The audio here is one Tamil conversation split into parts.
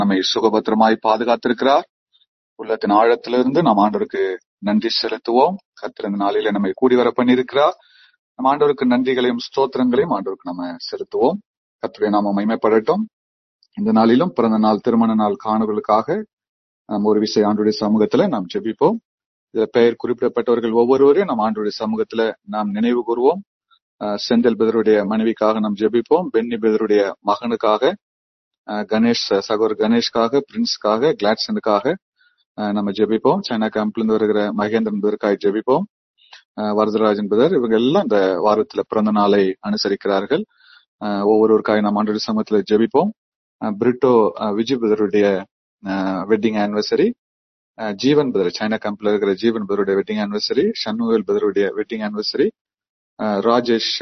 நம்மை சுகபத்திரமாய் பாதுகாத்திருக்கிறார் உள்ளத்தின் ஆழத்திலிருந்து நாம் ஆண்டவருக்கு நன்றி செலுத்துவோம் கர்த்தர் இந்த நாளில நம்மை கூடி வர பண்ணியிருக்கிறார் நம்ம ஆண்டவருக்கு நன்றிகளையும் ஸ்தோத்திரங்களையும் ஆண்டவருக்கு நம்ம செலுத்துவோம் கர்த்தருடைய நாம மகிமைப்படட்டும் இந்த நாளிலும் பிறந்த நாள் திருமண நாள் காணுதலுக்காக நாம் ஒரு விஷயம் ஆண்டுடைய சமூகத்துல நாம் ஜெபிப்போம் இதுல பெயர் குறிப்பிடப்பட்டவர்கள் ஒவ்வொருவரையும் நாம் ஆண்டுடைய சமூகத்துல நாம் நினைவு கூறுவோம் அஹ் செந்தில் பெதருடைய மனைவிக்காக நாம் ஜெபிப்போம் பென்னி பெதருடைய மகனுக்காக அஹ் கணேஷ் சகோதரர் கணேஷ்காக பிரின்ஸ்க்காக கிளாட்சனுக்காக அஹ் நம்ம ஜெபிப்போம் சைனா கேம்ப்ல இருந்து வருகிற மகேந்திரன் பெதற்காக ஜெபிப்போம் அஹ் வரதராஜன் பெதர் இவங்க எல்லாம் இந்த வாரத்துல பிறந்த நாளை அனுசரிக்கிறார்கள் அஹ் ஒவ்வொருவருக்காக நாம் ஆண்டுடைய சமூகத்துல ஜெபிப்போம் அஹ் பிரிட்டோ அஹ் விஜய் பெதருடைய வெட்டிங் ஆனிவர்சரி ஜீவன் பெதர் சைனா கேம்ப்ல இருக்கிற ஜீவன் பெதருடைய வெட்டிங் ஆனிவர்சரி ஷண்முகல் பெதருடைய வெட்டிங் ஆனிவர்சரி ராஜேஷ்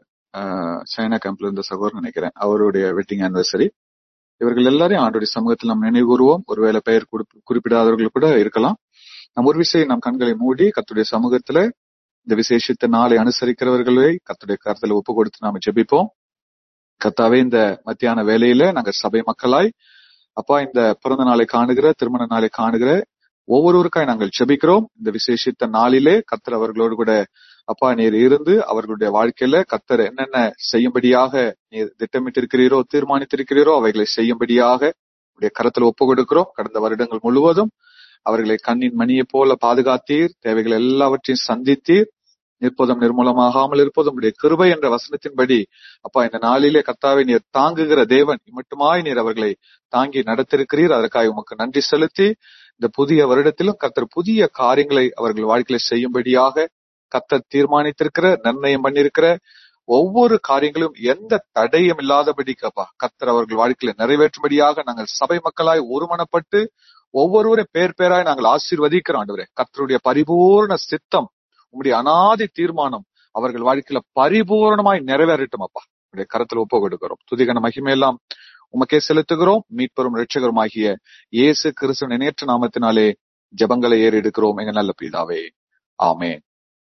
அஹ், சைனா கேம்ப்ல இருந்த சகோதரர் நினைக்கிறேன் அவருடைய வெட்டிங் ஆனிவர்சரி இவர்கள் எல்லாரையும் ஆண்டுடைய சமூகத்தில் நாம் நினைவு கூறுவோம் ஒருவேளை பெயர் குறிப்பி- குறிப்பிடாதவர்கள் கூட இருக்கலாம் நம் ஒரு விஷயம் நம் கண்களை மூடி கத்துடைய சமூகத்துல இந்த விசேஷித்த நாளை அனுசரிக்கிறவர்களை கத்துடைய கருத்துல ஒப்பு கொடுத்து நாம ஜெபிப்போம் கத்தாவே இந்த மத்தியான வேலையில நாங்க சபை மக்களாய் அப்பா இந்த பிறந்த நாளை காணுகிற திருமண நாளை காணுகிற ஒவ்வொருவருக்காய் நாங்கள் ஜெபிக்கிறோம் இந்த விசேஷித்த நாளிலே கத்தர் அவர்களோடு கூட அப்பா நீர் இருந்து அவர்களுடைய வாழ்க்கையில கத்தர் என்னென்ன செய்யும்படியாக நீர் திட்டமிட்டிருக்கிறீரோ தீர்மானித்திருக்கிறீரோ அவைகளை செய்யும்படியாக உடைய கரத்துல ஒப்பு கொடுக்கிறோம் கடந்த வருடங்கள் முழுவதும் அவர்களை கண்ணின் மணியைப் போல பாதுகாத்தீர் தேவைகள் எல்லாவற்றையும் சந்தித்தீர் நிற்பதும் நிர்மூலமாகாமல் இருப்பதும் உடைய கிருபை என்ற வசனத்தின்படி அப்பா இந்த நாளிலே கர்த்தாவை நீர் தாங்குகிற தேவன் மட்டுமாய் நீர் அவர்களை தாங்கி நடத்திருக்கிறீர் அதற்காக உமக்கு நன்றி செலுத்தி இந்த புதிய வருடத்திலும் கர்த்தர் புதிய காரியங்களை அவர்கள் வாழ்க்கையில செய்யும்படியாக கர்த்தர் தீர்மானித்திருக்கிற நிர்ணயம் பண்ணியிருக்கிற ஒவ்வொரு காரியங்களும் எந்த தடையும் இல்லாதபடிக்கப்பா கர்த்தர் அவர்கள் வாழ்க்கையில நிறைவேற்றும்படியாக நாங்கள் சபை மக்களாய் ஒருமனப்பட்டு ஒவ்வொருவரும் பேர் பேராய் நாங்கள் ஆசீர்வதிக்கிறோம் ஆண்டவரே கர்த்தருடைய பரிபூர்ண சித்தம் உம்முடைய அனாதி தீர்மானம் அவர்கள் வாழ்க்கையில பரிபூரணமாய் நிறைவேறட்டும் அப்பா உடைய கரத்துல ஒப்பு கொடுக்கிறோம் துதிகன மகிமையெல்லாம் உமக்கே செலுத்துகிறோம் மீட்பெரும் இரட்சகரும் ஆகிய இயேசு கிறிஸ்துவின் இணையற்ற நாமத்தினாலே ஜெபங்களை ஏறெடுக்கிறோம் எங்க நல்ல பிதாவே ஆமென்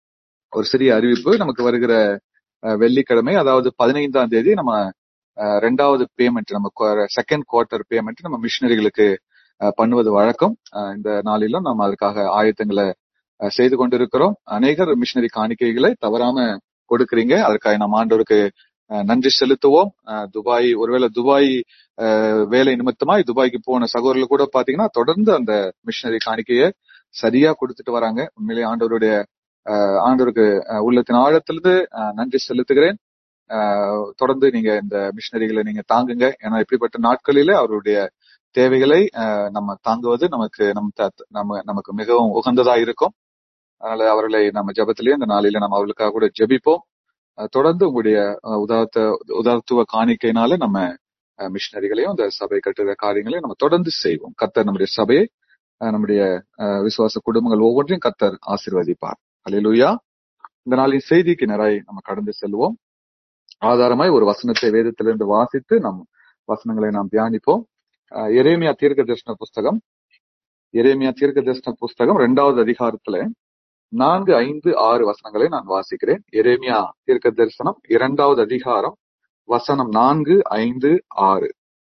ஒரு சிறிய அறிவிப்பு நமக்கு வருகிற அஹ், வெள்ளிக்கிழமை அதாவது பதினைந்தாம் தேதி நம்ம அஹ், ரெண்டாவது பேமெண்ட் நம்ம செகண்ட் குவார்ட்டர் பேமெண்ட் நம்ம மிஷினரிகளுக்கு அஹ், பண்ணுவது வழக்கம் அஹ், இந்த நாளிலும் நம்ம அதற்காக ஆயத்தங்களை அஹ், செய்து கொண்டிருக்கிறோம் அநேகர் மிஷினரி காணிக்கைகளை தவறாம கொடுக்கறீங்க அதற்காக நம்ம ஆண்டவருக்கு அஹ், நன்றி செலுத்துவோம் அஹ், துபாய் ஒருவேளை துபாய் அஹ், வேலை நிமித்தமாய் துபாய்க்கு போன சகோதரர்கள் கூட பாத்தீங்கன்னா தொடர்ந்து அந்த மிஷினரி காணிக்கையை சரியா கொடுத்துட்டு வராங்க உண்மையிலேயே ஆண்டவருடைய அஹ், ஆண்டவருக்கு அஹ், உள்ளத்தின் ஆழத்திலிருந்து அஹ், நன்றி செலுத்துகிறேன் அஹ், தொடர்ந்து நீங்க இந்த மிஷினரிகளை நீங்க தாங்குங்க ஏன்னா இப்படிப்பட்ட நாட்களிலே அவருடைய தேவைகளை அஹ், நம்ம தாங்குவது நமக்கு நம் த- நம்ம நமக்கு மிகவும் உகந்ததா இருக்கும் அதனால அவர்களை நம்ம ஜெபத்திலேயே இந்த நாளில நம்ம அவர்களுக்காக கூட ஜெபிப்போம் அஹ், தொடர்ந்து உங்களுடைய அஹ், உதாத்த உதாத்துவ காணிக்கையினால நம்ம அஹ், மிஷினரிகளையும் இந்த சபை கட்டுகிற காரியங்களையும் நம்ம தொடர்ந்து செய்வோம் கத்தர் நம்முடைய சபையை அஹ், நம்முடைய அஹ், விசுவாச குடும்பங்கள் ஒவ்வொன்றையும் கத்தர் ஆசீர்வதிப்பார் அல்லேலூயா இந்த நாளின் செய்திக்கு நிறைய நம்ம கடந்து செல்வோம் ஆதாரமாய் ஒரு வசனத்தை வேதத்திலிருந்து வாசித்து நம் வசனங்களை நாம் தியானிப்போம் அஹ், எரேமியா தீர்க்க தரிசன புஸ்தகம் எரேமியா தீர்க்க தரிசன புஸ்தகம் இரண்டாவது அதிகாரத்துல நான்கு ஐந்து ஆறு வசனங்களை நான் வாசிக்கிறேன் எரேமியா தீர்க்க தரிசனம் இரண்டாவது அதிகாரம் வசனம் நான்கு ஐந்து ஆறு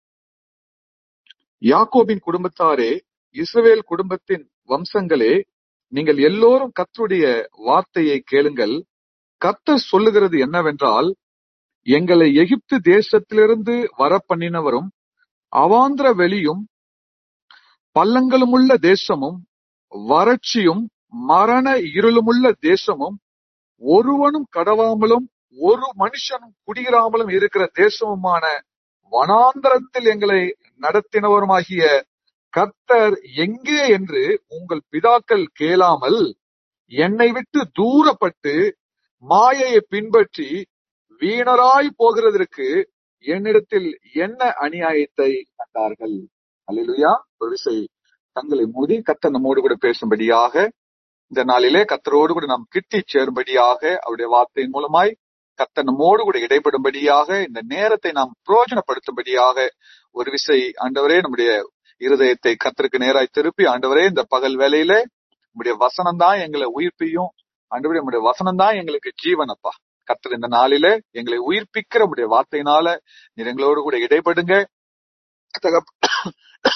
யாக்கோபின் குடும்பத்தாரே இஸ்ரவேல் குடும்பத்தின் வம்சங்களே நீங்கள் எல்லோரும் கர்த்தருடைய வார்த்தையை கேளுங்கள் கர்த்தர் சொல்லுகிறது என்னவென்றால் எங்களை எகிப்து தேசத்திலிருந்து வரப்பண்ணினவரும் அவாந்திர வெளியும் பள்ளங்களுமுள்ள தேசமும் வறட்சியும் மரண இருளுமுள்ள தேசமும் ஒருவனும் கடவாமலும் ஒரு மனுஷனும் குடியிராமலும் இருக்கிற தேசமுமான வனாந்தரத்தில் எங்களை நடத்தினவருமாகிய கர்த்தர் எங்கே என்று உங்கள் பிதாக்கள் கேளாமல் என்னை விட்டு தூரப்பட்டு மாயையை பின்பற்றி வீணராய் போகிறதற்கு என்னிடத்தில் என்ன அநியாயத்தை கண்டார்கள் அல்லேலூயா ஒரு விசை தங்களை மூடி கர்த்தர் நம்மோடு கூட பேசும்படியாக இந்த நாளிலே கர்த்தரோடு கூட நாம் கிட்டி சேரும்படியாக அவருடைய வார்த்தையின் மூலமாய் கர்த்தர் நம்மோடு கூட இடைப்படும்படியாக இந்த நேரத்தை நாம் பிரயோஜனப்படுத்தும்படியாக ஒரு விசை ஆண்டவரே நம்முடைய இருதயத்தை கர்த்தருக்கு நேராய் திருப்பி ஆண்டவரே இந்த பகல் வேலையிலே உங்களுடைய வசனம் தான் எங்களை உயிர்ப்பியும் ஆண்டவரே உங்களுடைய வசனம் தான் எங்களுக்கு ஜீவனப்பா கர்த்தர் இந்த நாளிலே எங்களை உயிர்ப்பிக்கிற உங்களுடைய வார்த்தையினால நீர் எங்களோடு கூட இடைப்படுங்க தகப்ப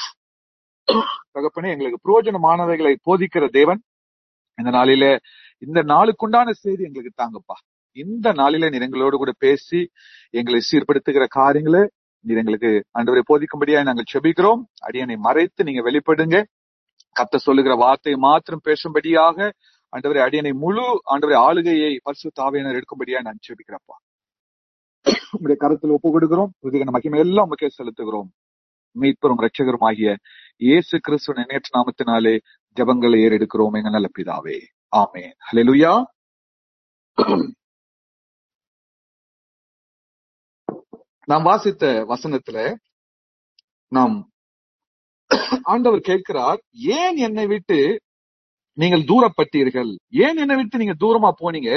தகப்பனே எங்களுக்கு பிரயோஜனமானவைகளை போதிக்கிற தேவன் இந்த நாளில இந்த நாளுக்குண்டான செய்தி எங்களுக்கு தாங்கப்பா இந்த நாளில நீர் எங்களோடு கூட பேசி எங்களை சீர்படுத்துகிற காரியங்களை நீர் எங்களுக்கு ஆண்டவரை போதிக்கும்படியா நாங்கள் செபிக்கிறோம் அடியனை மறைத்து நீங்க வெளிப்படுங்க கத்த சொல்லுகிற வார்த்தையை மாத்திரம் பேசும்படியாக ஆண்டவரை அடியனை முழு ஆண்டவரை ஆளுகையை பரிசு தாவையினர் எடுக்கும்படியா நான் செபிக்கிறப்பா உங்களுடைய கருத்தில் ஒப்பு கொடுக்கிறோம் இதுக்கு மகிமை எல்லாம் உமக்கே செலுத்துகிறோம் மீட்பெரும் ரட்சகரும் ஆகிய இயேசு கிறிஸ்துவின் நேற்று நாமத்தினாலே ஜபங்களை ஏறெடுக்கிறோம் எங்க நல்ல பிதாவே ஆமென் ஹalleluya நாம் வாசித்த வசனத்துல நாம் ஆண்டவர் கேட்கிறார் ஏன் என்னை விட்டு நீங்கள் தூரப்பட்டீர்கள் ஏன் என்னை விட்டு நீங்க தூரமா போனீங்க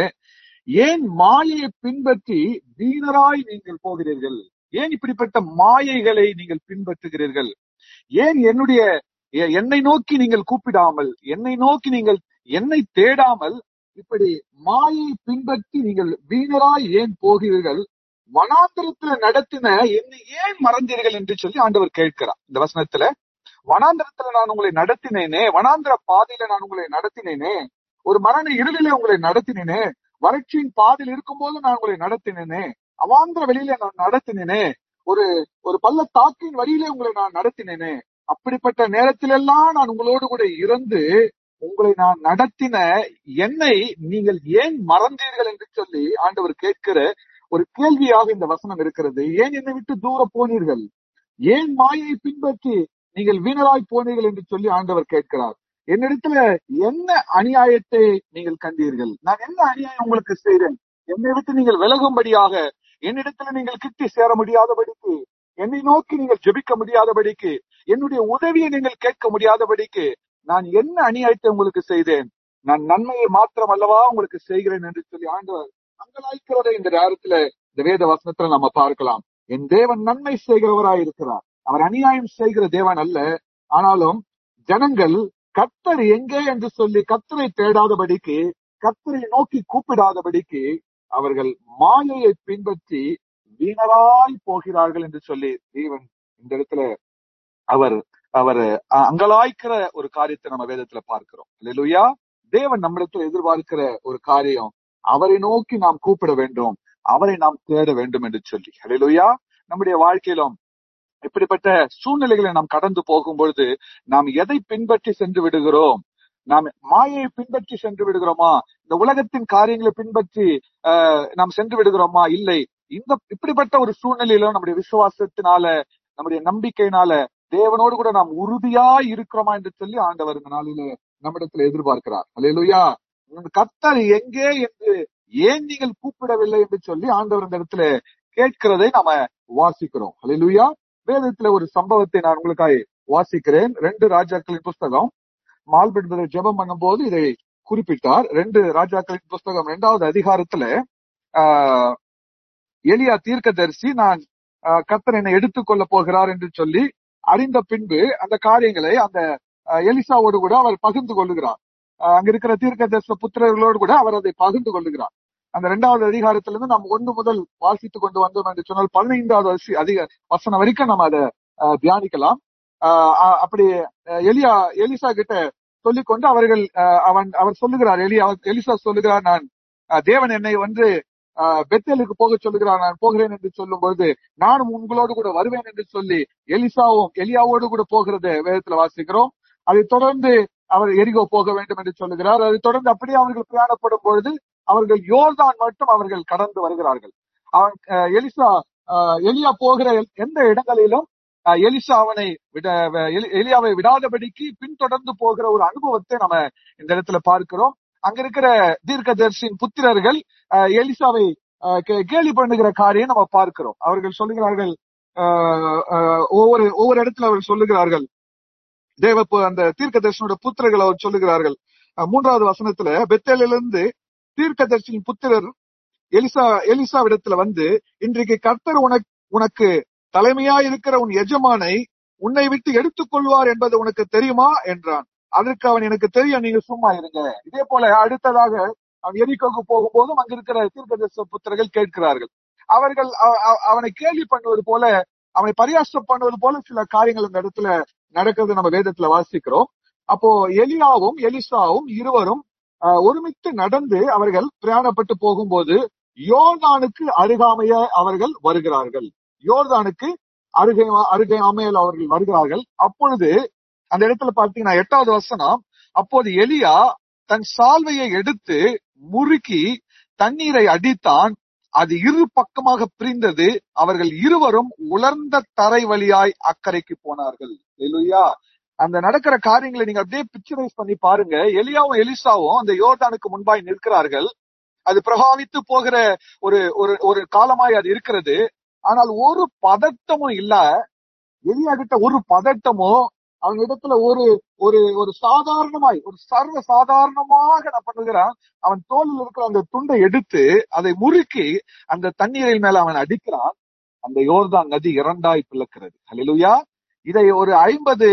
ஏன் மாயையை பின்பற்றி வீணராய் நீங்கள் போகிறீர்கள் ஏன் இப்படிப்பட்ட மாயைகளை நீங்கள் பின்பற்றுகிறீர்கள் ஏன் என்னுடைய எ- என்னை நோக்கி நீங்கள் கூப்பிடாமல் என்னை நோக்கி நீங்கள் என்னை தேடாமல் இப்படி மாயை பின்பற்றி நீங்கள் வீணராய் ஏன் போகிறீர்கள் வனாந்திரத்துல நடத்தின என்னை ஏன் மறந்தீர்கள் என்று சொல்லி ஆண்டவர் கேட்கிறார் இந்த வசனத்துல வனாந்திரத்துல நான் உங்களை நடத்தினேனே வனாந்திர பாதையில நான் உங்களை நடத்தினேனே ஒரு மரண இருளிலே உங்களை நடத்தினேனே வறட்சியின் பாதையில் இருக்கும்போது நான் உங்களை நடத்தினேனே அவாந்திர வெளியில நான் நடத்தினேனே ஒரு ஒரு பள்ளத்தாக்கின் வழியிலே உங்களை நான் நடத்தினேனே அப்படிப்பட்ட நேரத்திலெல்லாம் நான் உங்களோடு கூட இருந்து உங்களை நான் நடத்தின என்னை நீங்கள் ஏன் மறந்தீர்கள் என்று சொல்லி ஆண்டவர் கேட்கிற ஒரு கேள்வியாக இந்த வசனம் இருக்கிறது ஏன் என்னை விட்டு தூர போனீர்கள் ஏன் மாயை பின்பற்றி நீங்கள் வீணராய் போனீர்கள் என்று சொல்லி ஆண்டவர் கேட்கிறார் என்னிடத்துல என்ன அநியாயத்தை நீங்கள் கண்டீர்கள் நான் என்ன அநியாயம் உங்களுக்கு செய்தேன் என்னை விட்டு நீங்கள் விலகும்படியாக என்னிடத்துல நீங்கள் கிட்டி சேர முடியாதபடிக்கு என்னை நோக்கி நீங்கள் ஜெபிக்க முடியாதபடிக்கு என்னுடைய உதவியை நீங்கள் கேட்க முடியாதபடிக்கு நான் என்ன அநியாயத்தை உங்களுக்கு செய்தேன் நான் நன்மையை மாத்திரம் அல்லவா உங்களுக்கு செய்கிறேன் என்று சொல்லி ஆண்டவர் அங்கலாய்க்கிறதை இந்த நேரத்துல இந்த வேத வசனத்துல நம்ம பார்க்கலாம் என் தேவன் நன்மை செய்கிறவராய் இருக்கிறார் அவர் அநியாயம் செய்கிற தேவன் அல்ல ஆனாலும் ஜனங்கள் கத்தர் எங்கே என்று சொல்லி கத்தரை தேடாதபடிக்கு கத்தரை நோக்கி கூப்பிடாதபடிக்கு அவர்கள் மாயையை பின்பற்றி வீணராய் போகிறார்கள் என்று சொல்லி தேவன் இந்த இடத்துல அவர் அவர் அஹ், அங்கலாய்க்கிற ஒரு காரியத்தை நம்ம வேதத்துல பார்க்கிறோம் இல்லையா தேவன் நம்மிடத்துல எதிர்பார்க்கிற ஒரு காரியம் அவரை நோக்கி நாம் கூப்பிட வேண்டும் அவரை நாம் தேட வேண்டும் என்று சொல்லி ஹalleluya நம்முடைய வாழ்க்கையிலும் இப்படிப்பட்ட சூழ்நிலைகளை நாம் கடந்து போகும் பொழுது நாம் எதை பின்பற்றி சென்று விடுகிறோம் நாம் மாயையை பின்பற்றி சென்று விடுகிறோமா இந்த உலகத்தின் காரியங்களை பின்பற்றி ஆஹ், நாம் சென்று விடுகிறோமா இல்லை இந்த இப்படிப்பட்ட ஒரு சூழ்நிலையில நம்முடைய விசுவாசத்தினால நம்முடைய நம்பிக்கையினால தேவனோடு கூட நாம் உறுதியா இருக்கிறோமா என்று சொல்லி ஆண்டவர் இந்த நாளில நம்மிடத்துல எதிர்பார்க்கிறார் அல்லேலூயா கர்த்தர் எங்கே என்று ஏன் நீங்கள் கூப்பிடவில்லை என்று சொல்லி ஆண்டவர் இந்த இடத்துல கேட்கிறதை நாம வாசிக்கிறோம் அல்லேலூயா வேதத்துல ஒரு சம்பவத்தை நான் உங்களுக்காக வாசிக்கிறேன் ரெண்டு ராஜாக்களின் புஸ்தகம் மால்பெட் பிரதர் ஜெபம் பண்ணும்போது இதை குறிப்பிட்டார் ரெண்டு ராஜாக்களின் புஸ்தகம் இரண்டாவது அதிகாரத்துல ஆஹ் எலியா தீர்க்கதரிசி நான் ஆஹ் கர்த்தர் என்னை எடுத்துக்கொள்ள போகிறார் என்று சொல்லி அறிந்த பின்பு அந்த காரியங்களை அந்த ஆஹ் எலிசாவோடு கூட அவர் பகிர்ந்து கொள்ளுகிறார் ஆஹ் அங்க இருக்கிற தீர்க்கதரிசன புத்திரர்களோடு கூட அவர் அதை பகிர்ந்து கொள்ளுகிறார் அந்த இரண்டாவது அதிகாரத்திலிருந்து நாம் ஒன்று முதல் வாசித்து கொண்டு வந்தோம் என்று சொன்னால் பதினைந்தாவது வசி- அதிக வசனம் வரைக்கும் நம்ம அதை ஆஹ் தியானிக்கலாம் ஆஹ் ஆஹ் அப்படி ஆஹ் எலியா எலிசா கிட்ட சொல்லிக்கொண்டு அவர்கள் ஆஹ் அவன் அவர் சொல்லுகிறார் எலியா எலிசா சொல்லுகிறார் நான் ஆஹ் தேவன் என்னை வந்து ஆஹ் பெத்தேலுக்கு போக சொல்லுகிறார் நான் போகிறேன் என்று சொல்லும் பொழுது நானும் உங்களோடு கூட வருவேன் என்று சொல்லி எலிசாவும் எலியாவோடு கூட போகிறத வேதத்துல வாசிக்கிறோம் அதைத் தொடர்ந்து அவர் எரிகோ போக வேண்டும் என்று சொல்லுகிறார் அதைத் தொடர்ந்து அப்படியே அவர்கள் பிரயாணப்படும் பொழுது அவர்கள் யோர்தான் மட்டும் அவர்கள் கடந்து வருகிறார்கள் அவன் ஆஹ் எலிசா ஆஹ் எலியா போகிற எல்- எந்த இடங்களிலும் ஆஹ் எலிசா அவனை விட வ- எலி- எலியாவை விடாதபடிக்கு பின்தொடர்ந்து போகிற ஒரு அனுபவத்தை நம்ம இந்த இடத்துல பார்க்கிறோம் அங்க இருக்கிற தீர்க்கதரிசியின் புத்திரர்கள் ஆஹ் எலிசாவை ஆஹ் கே- கேலி பண்ணுகிற காரியம் நம்ம பார்க்கிறோம் அவர்கள் சொல்லுகிறார்கள் ஆஹ் ஆஹ் ஒவ்வொரு ஒவ்வொரு இடத்துல அவர்கள் சொல்லுகிறார்கள் தேவ பு- அந்த தீர்க்கதரிசனோட புத்திரர்கள் அவர் சொல்லுகிறார்கள் அஹ் மூன்றாவது வசனத்துல பெத்தேலிலிருந்து தீர்க்கதரிசியின் புத்திரர் எலிசா எலிசாவிடத்துல வந்து இன்றைக்கு கர்த்தர் உனக்கு உனக்கு தலைமையா இருக்கிற உன் எஜமானை உன்னை விட்டு எடுத்துக்கொள்வார் என்பது உனக்கு தெரியுமா என்றான் அதற்கு அவன் எனக்கு தெரியும் நீங்க சும்மா இருங்க இதே போல அடுத்ததாக அவன் எரிக்கோக்கு போகும்போதும் அங்க இருக்கிற தீர்க்கதரிசன புத்திரர்கள் கேட்கிறார்கள் அவர்கள் அவ- அவ- அவனை கேலி பண்ணுவது போல அவனை பரியாசம் பண்ணுவது போல சில காரியங்கள் இந்த இடத்துல நடக்கிறது நம்ம வேதத்துல வாசிக்கிறோம் அப்போ எலியாவும் எலிசாவும் இருவரும் அஹ், ஒருமித்து நடந்து அவர்கள் பிரயாணப்பட்டு போகும்போது யோர்தானுக்கு அருகாமைய அவர்கள் வருகிறார்கள் யோர்தானுக்கு அருகே அருகாமையில் அவர்கள் வருகிறார்கள் அப்பொழுது அந்த இடத்துல பார்த்தீங்கன்னா எட்டாவது வசனம் அப்போது எலியா தன் சால்வையை எடுத்து முறுக்கி தண்ணீரை அடித்தான் அது இரு பக்கமாக பிரிந்தது அவர்கள் இருவரும் உலர்ந்த தரை வழியாய் அக்கறைக்கு போனார்கள் ஹalleluya அந்த நடக்கிற காரியங்களை நீங்க அப்படியே பிக்சரைஸ் பண்ணி பாருங்க எலியாவும் எலிசாவும் அந்த யோர்தானுக்கு முன்பாய் நிற்கிறார்கள் அது பிரபாவித்து போகிற ஒரு ஒரு ஒரு காலமாய் அது இருக்கிறது ஆனால் ஒரு பதட்டமும் இல்ல எலியா கிட்ட ஒரு பதட்டமோ அவங்க இடத்துல ஒரு ஒரு ஒரு சாதாரணமாய் ஒரு சர்வ சாதாரணமாக நான் பண்ணுகிறான் அவன் தோளில் இருக்கிற அந்த துண்டை எடுத்து அதை முறுக்கி அந்த தண்ணீரின் மேல அவன் அடிக்கிறான் அந்த யோர்தான் நதி இரண்டாய் பிளக்கிறது ஹalleluya இதை ஒரு ஐம்பது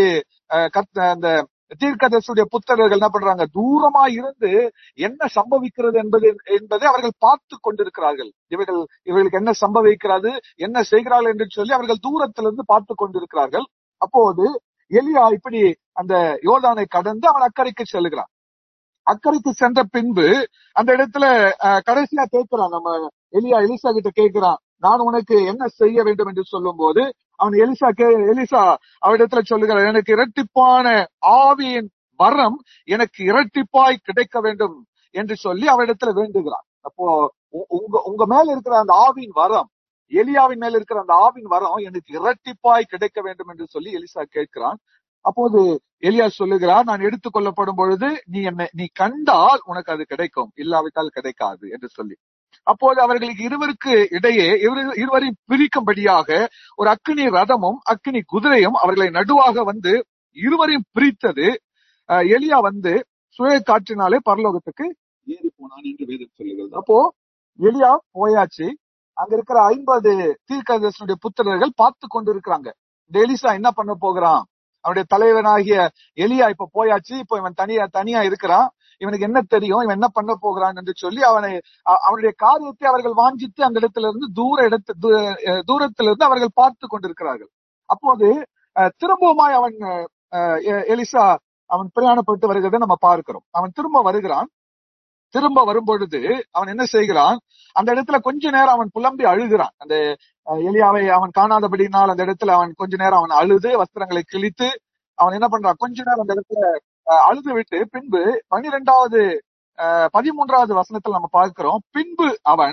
அந்த தீர்க்கதர்சுடைய புத்தகர்கள் என்ன பண்றாங்க தூரமா இருந்து என்ன சம்பவிக்கிறது என்பது என்பதை அவர்கள் பார்த்து கொண்டிருக்கிறார்கள் இவர்கள் இவர்களுக்கு என்ன சம்பவிக்கிறது என்ன செய்கிறார்கள் என்று சொல்லி அவர்கள் தூரத்திலிருந்து பார்த்து கொண்டிருக்கிறார்கள் அப்போது எலியா இப்படி அந்த யோர்தானை கடந்து அவன் அக்கறைக்கு செல்கிறான் அக்கறைக்கு சென்ற பின்பு அந்த இடத்துல அஹ், கடைசியா கேட்கிறான் நம்ம எலியா எலிசா கிட்ட கேட்கிறான் நான் உனக்கு என்ன செய்ய வேண்டும் என்று சொல்லும் போது அவன் எலிசா கே எலிசா அவரிடத்துல சொல்லுகிறான் எனக்கு இரட்டிப்பான ஆவியின் வரம் எனக்கு இரட்டிப்பாய் கிடைக்க வேண்டும் என்று சொல்லி அவரிடத்துல வேண்டுகிறான் அப்போ உ- உங்க உங்க மேல இருக்கிற அந்த ஆவின் வரம் எலியாவின் மேல இருக்கிற அந்த ஆவின் வரம் எனக்கு இரட்டிப்பாய் கிடைக்க வேண்டும் என்று சொல்லி எலிசா கேட்கிறான் அப்போது எலியா சொல்லுகிறார் நான் எடுத்துக் கொள்ளப்படும் பொழுது நீ என்ன நீ கண்டால் உனக்கு அது கிடைக்கும் இல்லாவிட்டால் கிடைக்காது என்று சொல்லி அப்போது அவர்களுக்கு இருவருக்கு இடையே இவரு- இருவரையும் பிரிக்கும்படியாக ஒரு அக்கினி ரதமும் அக்கினி குதிரையும் அவர்களை நடுவாக வந்து இருவரையும் பிரித்தது அஹ் எலியா வந்து சுய காற்றினாலே பரலோகத்துக்கு ஏறி போனான் என்று வேதம் சொல்லுகிறது அப்போ எலியா போயாச்சு அங்க இருக்கிற ஐம்பது தீர்க்கதர்சனுடைய புத்திரர்கள் பார்த்து கொண்டிருக்கிறாங்க இந்த எலிசா என்ன பண்ண போகிறான் அவனுடைய தலைவனாகிய எலியா இப்ப போயாச்சு இப்ப இவன் தனியா தனியா இருக்கிறான் இவனுக்கு என்ன தெரியும் இவன் என்ன பண்ண போகிறான் என்று சொல்லி அவனை அ- அவனுடைய காரியத்தை அவர்கள் வாஞ்சித்து அந்த இடத்துல இருந்து தூர இடத்து தூ- அஹ் தூரத்திலிருந்து அவர்கள் பார்த்து கொண்டிருக்கிறார்கள் அப்போது அஹ், திரும்பவுமாய் அவன் அஹ், எ- எலிசா அவன் பிரயாணப்பட்டு வருகிறதை நம்ம பார்க்கிறோம் அவன் திரும்ப வருகிறான் திரும்ப வரும்பொழுது அவன் என்ன செய்கிறான் அந்த இடத்துல கொஞ்ச நேரம் அவன் புலம்பி அழுகிறான் அந்த அஹ், எலியாவை அவன் காணாதபடினால் அந்த இடத்துல அவன் கொஞ்ச நேரம் அவன் அழுது வஸ்திரங்களை கிழித்து அவன் என்ன பண்றான் கொஞ்ச நேரம் அந்த இடத்துல அஹ், அழுது விட்டு பின்பு பனிரெண்டாவது பதிமூன்றாவது வசனத்துல நம்ம பார்க்கிறோம் பின்பு அவன்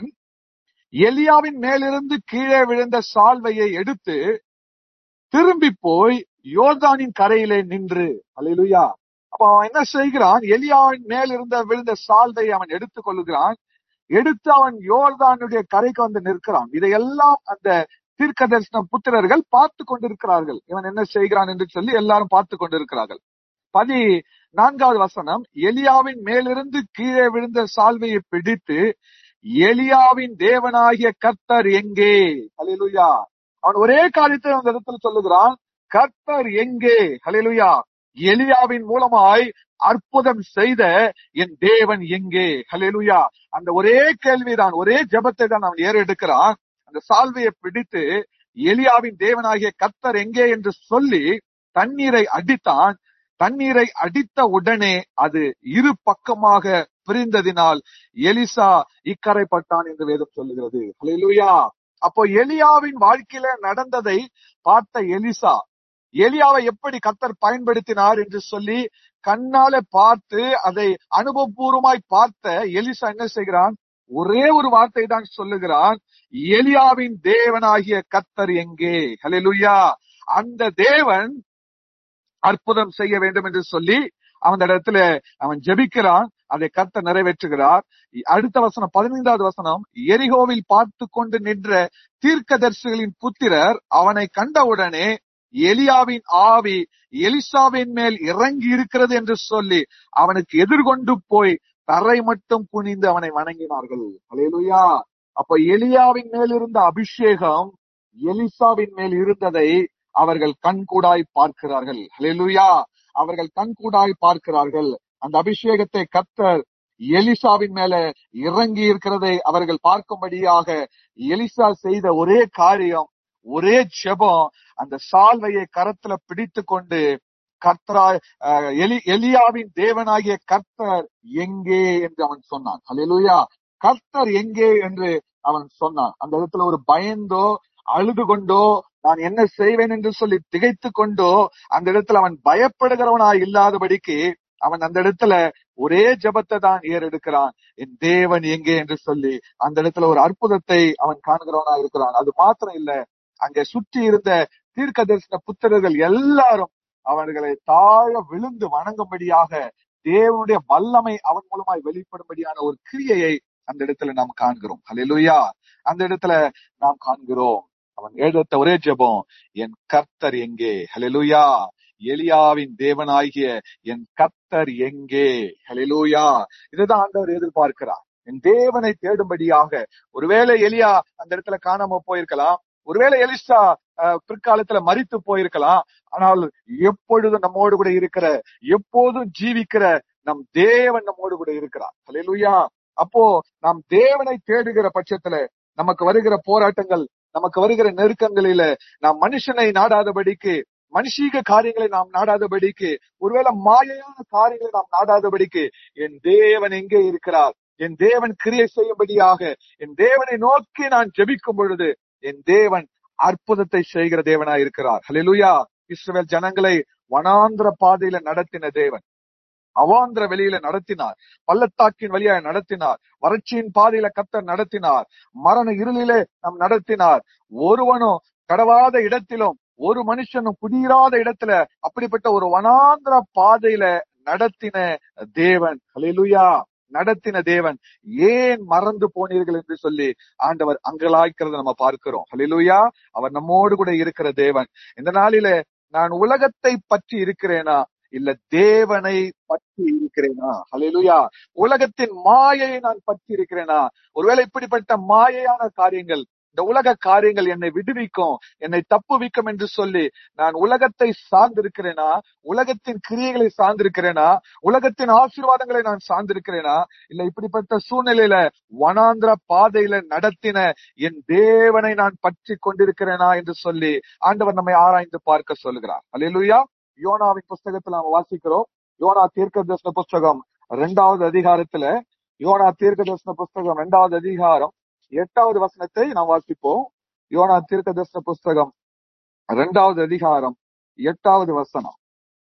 எலியாவின் மேலிருந்து கீழே விழுந்த சால்வையை எடுத்து திரும்பி போய் யோர்தானின் கரையிலே நின்று அல்லேலூயா அப்ப அவன் என்ன செய்கிறான் எலியாவின் மேல் இருந்த விழுந்த சால்வை அவன் எடுத்துக் கொள்ளுகிறான் எடுத்து அவன் யோர்தானுடைய கரைக்கு வந்து நிற்கிறான் இதையெல்லாம் அந்த தீர்க்க தரிசன புத்திரர்கள் பார்த்து கொண்டிருக்கிறார்கள் இவன் என்ன செய்கிறான் என்று சொல்லி எல்லாரும் பார்த்து கொண்டிருக்கிறார்கள் பதி நான்காவது வசனம் எலியாவின் மேலிருந்து கீழே விழுந்த சால்வையை பிடித்து எலியாவின் தேவனாகிய கர்த்தர் எங்கே ஹalleluya அவன் ஒரே காரியத்தை அந்த இடத்துல சொல்லுகிறான் கர்த்தர் எங்கே ஹalleluya எலியாவின் மூலமாய் அற்புதம் செய்த என் தேவன் எங்கே ஹalleluya அந்த ஒரே கேள்விதான் ஒரே ஜெபத்தை தான் அவன் ஏறெடுக்கிறான் அந்த சால்வையை பிடித்து எலியாவின் தேவனாகிய கர்த்தர் எங்கே என்று சொல்லி தண்ணீரை அடித்தான் தண்ணீரை அடித்த உடனே அது இரு பக்கமாக பிரிந்ததினால் எலிசா இக்கரைப்பட்டான் என்று வேதம் சொல்லுகிறது ஹalleluya அப்போ எலியாவின் வாழ்க்கையில நடந்ததை பார்த்த எலிசா எலியாவை எப்படி கத்தர் பயன்படுத்தினார் என்று சொல்லி கண்ணால பார்த்து அதை அனுபவபூர்வமாய் பார்த்த எலிசா என்ன செய்கிறான் ஒரே ஒரு வார்த்தை தான் சொல்லுகிறான் எலியாவின் தேவனாகிய கத்தர் எங்கே ஹalleluya அந்த தேவன் அற்புதம் செய்ய வேண்டும் என்று சொல்லி அவன் அந்த இடத்துல அவன் ஜெபிக்கிறான் அதை கத்த நிறைவேற்றுகிறார் அடுத்த வசனம் பதினைந்தாவது வசனம் எரிகோவில் பார்த்து கொண்டு நின்ற தீர்க்கதரிசிகளின் புத்திரர் அவனை கண்டவுடனே எலியாவின் ஆவி எலிசாவின் மேல் இறங்கி இருக்கிறது என்று சொல்லி அவனுக்கு எதிர்கொண்டு போய் தரை மட்டும் குனிந்து அவனை வணங்கினார்கள் அலையலுயா அப்ப எலியாவின் மேல் இருந்த அபிஷேகம் எலிசாவின் மேல் இருந்ததை அவர்கள் கண்கூடாய் பார்க்கிறார்கள் ஹalleluya அவர்கள் கண்கூடாய் பார்க்கிறார்கள் அந்த அபிஷேகத்தை கத்தர் எலிசாவின் மேல இறங்கி இருக்கிறதை அவர்கள் பார்க்கும்படியாக எலிசா செய்த ஒரே காரியம் ஒரே ஜெபம் அந்த சால்வையை கரத்துல பிடித்து கொண்டு கர்த்தரா அஹ், எலி எலியாவின் தேவனாகிய கர்த்தர் எங்கே என்று அவன் சொன்னான் ஹalleluya கர்த்தர் எங்கே என்று அவன் சொன்னான் அந்த இடத்துல ஒரு பயந்தோ அழுது கொண்டோ நான் என்ன செய்வேன் என்று சொல்லி திகைத்து கொண்டோ அந்த இடத்துல அவன் பயப்படுகிறவனாய் இல்லாதபடிக்கு அவன் அந்த இடத்துல ஒரே ஜெபத்தை தான் ஏறெடுக்கிறான் என் தேவன் எங்கே என்று சொல்லி அந்த இடத்துல ஒரு அற்புதத்தை அவன் காண்கிறவனா இருக்கிறான் அது மாத்திரம் இல்ல அங்கே சுற்றி இருந்த தீர்க்க தரிசன புத்திரர்கள் எல்லாரும் அவர்களை தாழ விழுந்து வணங்கும்படியாக தேவனுடைய வல்லமை அவன் மூலமாய் வெளிப்படும்படியான ஒரு கிரியையை அந்த இடத்துல நாம் காண்கிறோம் ஹalleluya அந்த இடத்துல நாம் காண்கிறோம் அவன் எழுத ஒரே ஜெபம் என் கர்த்தர் எங்கே ஹalleluya எலியாவின் தேவனாகிய என் கர்த்தர் எங்கே ஹalleluya இதுதான் ஆண்டவர் எதிர்பார்க்கிறார் என் தேவனை தேடும்படியாக ஒருவேளை எலியா அந்த இடத்துல காணாம போயிருக்கலாம் ஒருவேளை எலிசா அஹ், பிற்காலத்துல மரித்து போயிருக்கலாம் ஆனால் எப்பொழுதும் நம்மோடு கூட இருக்கிற எப்போதும் ஜீவிக்கிற நம் தேவன் நம்மோடு கூட இருக்கிறார் ஹalleluya அப்போ நாம் தேவனை தேடுகிற பட்சத்துல நமக்கு வருகிற போராட்டங்கள் நமக்கு வருகிற நெருக்கங்களில நாம் மனுஷனை நாடாதபடிக்கு மனுஷீக காரியங்களை நாம் நாடாதபடிக்கு ஒருவேளை மாயையான காரியங்களை நாம் நாடாதபடிக்கு என் தேவன் எங்கே இருக்கிறார் என் தேவன் கிரியை செய்யும்படியாக என் தேவனை நோக்கி நான் ஜெபிக்கும் பொழுது என் தேவன் அற்புதத்தை செய்கிற தேவனாய் இருக்கிறார் ஹalleluya இஸ்ரவேல் ஜனங்களை வனாந்திர பாதையில நடத்தின தேவன் அவாந்திர வெளியில நடத்தினார் பள்ளத்தாக்கின் வழியாய் நடத்தினார் வறட்சியின் பாதையில கத்தர் நடத்தினார் மரண இருளிலே நாம் நடத்தினார் ஒருவனும் கடவாத இடத்திலும் ஒரு மனுஷனும் குடியிராத இடத்துல அப்படிப்பட்ட ஒரு வனாந்திர பாதையில நடத்தின தேவன் ஹalleluya நடத்தின தேவன் ஏன் மறந்து போனீர்கள் என்று சொல்லி ஆண்டவர் அங்கலாய்க்கிறத நம்ம பார்க்கிறோம் ஹalleluya அவர் நம்மோடு கூட இருக்கிற தேவன் இந்த நாளில நான் உலகத்தை பற்றி இருக்கிறேனா இல்ல தேவனை பற்றி இருக்கிறேனா ஹalleluya உலகத்தின் மாயையை நான் பற்றி இருக்கிறேனா ஒருவேளை இப்படிப்பட்ட மாயையான காரியங்கள் இந்த உலக காரியங்கள் என்னை விடுவிக்கும் என்னை தப்புவிக்கும் என்று சொல்லி நான் உலகத்தை சார்ந்திருக்கிறேனா உலகத்தின் கிரியைகளை சார்ந்திருக்கிறேனா உலகத்தின் ஆசீர்வாதங்களை நான் சார்ந்திருக்கிறேனா இல்ல இப்படிப்பட்ட சூழ்நிலையில வனாந்திர பாதையில நடத்தின என் தேவனை நான் பற்றி கொண்டிருக்கிறேனா என்று சொல்லி ஆண்டவர் நம்மை ஆராய்ந்து பார்க்க சொல்லுகிறார் அல்லேலூயா யோனாவின் புஸ்தகத்துல நாம வாசிக்கிறோம் யோனா தீர்க்க தரிசன புஸ்தகம் இரண்டாவது அதிகாரத்துல யோனா தீர்க்க தரிசன புஸ்தகம் இரண்டாவது அதிகாரம் எட்டாவது வசனத்தை நாம் வாசிப்போம் யோனா தீர்க்க தரிசன புஸ்தகம் இரண்டாவது அதிகாரம் எட்டாவது வசனம்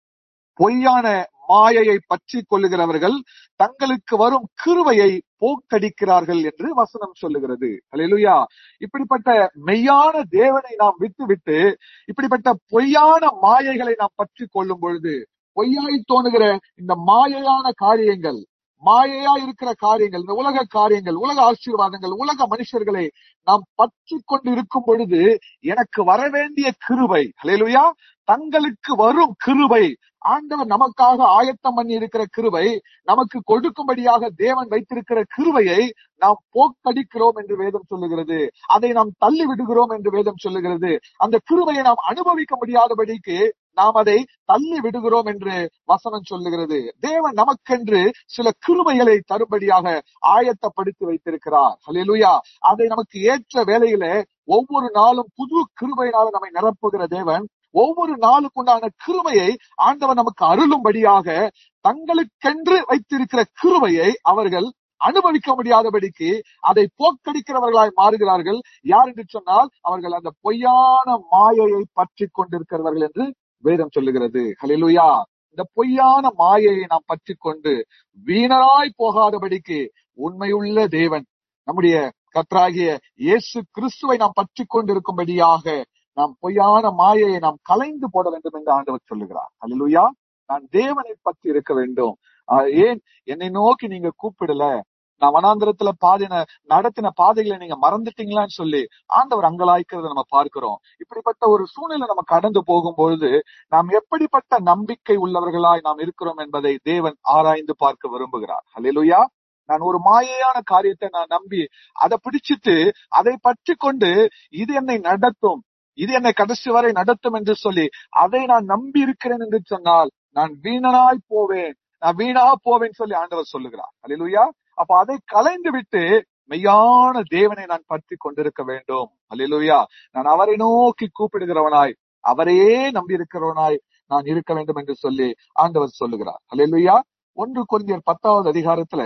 பொய்யான மாயையை பற்றி கொள்ளுகிறவர்கள் தங்களுக்கு வரும் கிருவையை போக்கடிக்கிறார்கள் என்று வசனம் சொல்லுகிறது அல்லேலூயா இப்படிப்பட்ட மெய்யான தேவனை நாம் விட்டுவிட்டு இப்படிப்பட்ட பொய்யான மாயைகளை நாம் பற்றி கொள்ளும் பொழுது பொய்யாய் தோணுகிற இந்த மாயையான காரியங்கள் மாயையா இருக்கிற காரியங்கள் இந்த உலக காரியங்கள் உலக ஆசீர்வாதங்கள் உலக மனுஷர்களை நாம் பற்றி கொண்டு இருக்கும் பொழுது எனக்கு வரவேண்டிய கிருபை ஹalleluya தங்களுக்கு வரும் கிருபை ஆண்டவர் நமக்காக ஆயத்தம் பண்ணி இருக்கிற கிருபை நமக்கு கொடுக்கும்படியாக தேவன் வைத்திருக்கிற கிருபையை நாம் போக்கடிக்கிறோம் என்று வேதம் சொல்லுகிறது அதை நாம் தள்ளி விடுகிறோம் என்று வேதம் சொல்லுகிறது அந்த கிருபையை நாம் அனுபவிக்க முடியாதபடிக்கு நாம் அதை தள்ளி விடுகிறோம் என்று வசனம் சொல்லுகிறது தேவன் நமக்கென்று சில கிருபைகளை தரும்படியாக ஆயத்தப்படுத்தி வைத்திருக்கிறார் ஹalleluya அதை நமக்கு ஏற்ற வேலையில ஒவ்வொரு நாளும் புது கிருபையினால நம்மை நிரப்புகிற தேவன் ஒவ்வொரு நாளுக்குண்டான கிருபையை ஆண்டவர் நமக்கு அருளும்படியாக தங்களுக்கென்று வைத்திருக்கிற கிருபையை அவர்கள் அனுபவிக்க முடியாதபடிக்கு அதை போக்கடிக்கிறவர்களாய் மாறுகிறார்கள் யார் என்று சொன்னால் அவர்கள் அந்த பொய்யான மாயையை பற்றி கொண்டிருக்கிறவர்கள் என்று வேதம் சொல்லுகிறது ஹalleluya இந்த பொய்யான மாயையை நாம் பற்றி கொண்டு வீணராய் போகாதபடிக்கு உண்மையுள்ள தேவன் நம்முடைய கர்த்தராகிய இயேசு கிறிஸ்துவை நாம் பற்றி கொண்டிருக்கும்படியாக நாம் பொய்யான மாயையை நாம் கலைந்து போட வேண்டும் என்று ஆண்டவர் சொல்லுகிறார் ஹalleluya நான் தேவனை பற்றி இருக்க வேண்டும் ஆஹ் ஏன் என்னை நோக்கி நீங்க கூப்பிடல நான் வனாந்திரத்துல பாதின நடத்தின பாதைகளை நீங்க மறந்துட்டீங்களான்னு சொல்லி ஆண்டவர் அங்கலாய்க்கிறத நம்ம பார்க்கிறோம் இப்படிப்பட்ட ஒரு சூழ்நிலை நம்ம கடந்து போகும்பொழுது நாம் எப்படிப்பட்ட நம்பிக்கை உள்ளவர்களாய் நாம் இருக்கிறோம் என்பதை தேவன் ஆராய்ந்து பார்க்க விரும்புகிறார் ஹalleluya நான் ஒரு மாயையான காரியத்தை நான் நம்பி அதை பிடிச்சிட்டு அதை பற்றி கொண்டு இது என்னை நடத்தும் இது என்னை கடைசி வரை நடத்தும் என்று சொல்லி அதை நான் நம்பி இருக்கிறேன் என்று சொன்னால் நான் வீணனாய் போவேன் நான் வீணா போவேன் சொல்லி ஆண்டவர் சொல்லுகிறார் அல்லேலூயா அப்ப அதை கலைந்து விட்டு மெய்யான தேவனை நான் பற்றி கொண்டிருக்க வேண்டும் அல்லேலூயா நான் அவரை நோக்கி கூப்பிடுகிறவனாய் அவரையே நம்பி இருக்கிறவனாய் நான் இருக்க வேண்டும் என்று சொல்லி ஆண்டவர் சொல்லுகிறார் அல்லேலூயா ஒன்று கொரிந்தியர் பத்தாவது அதிகாரத்துல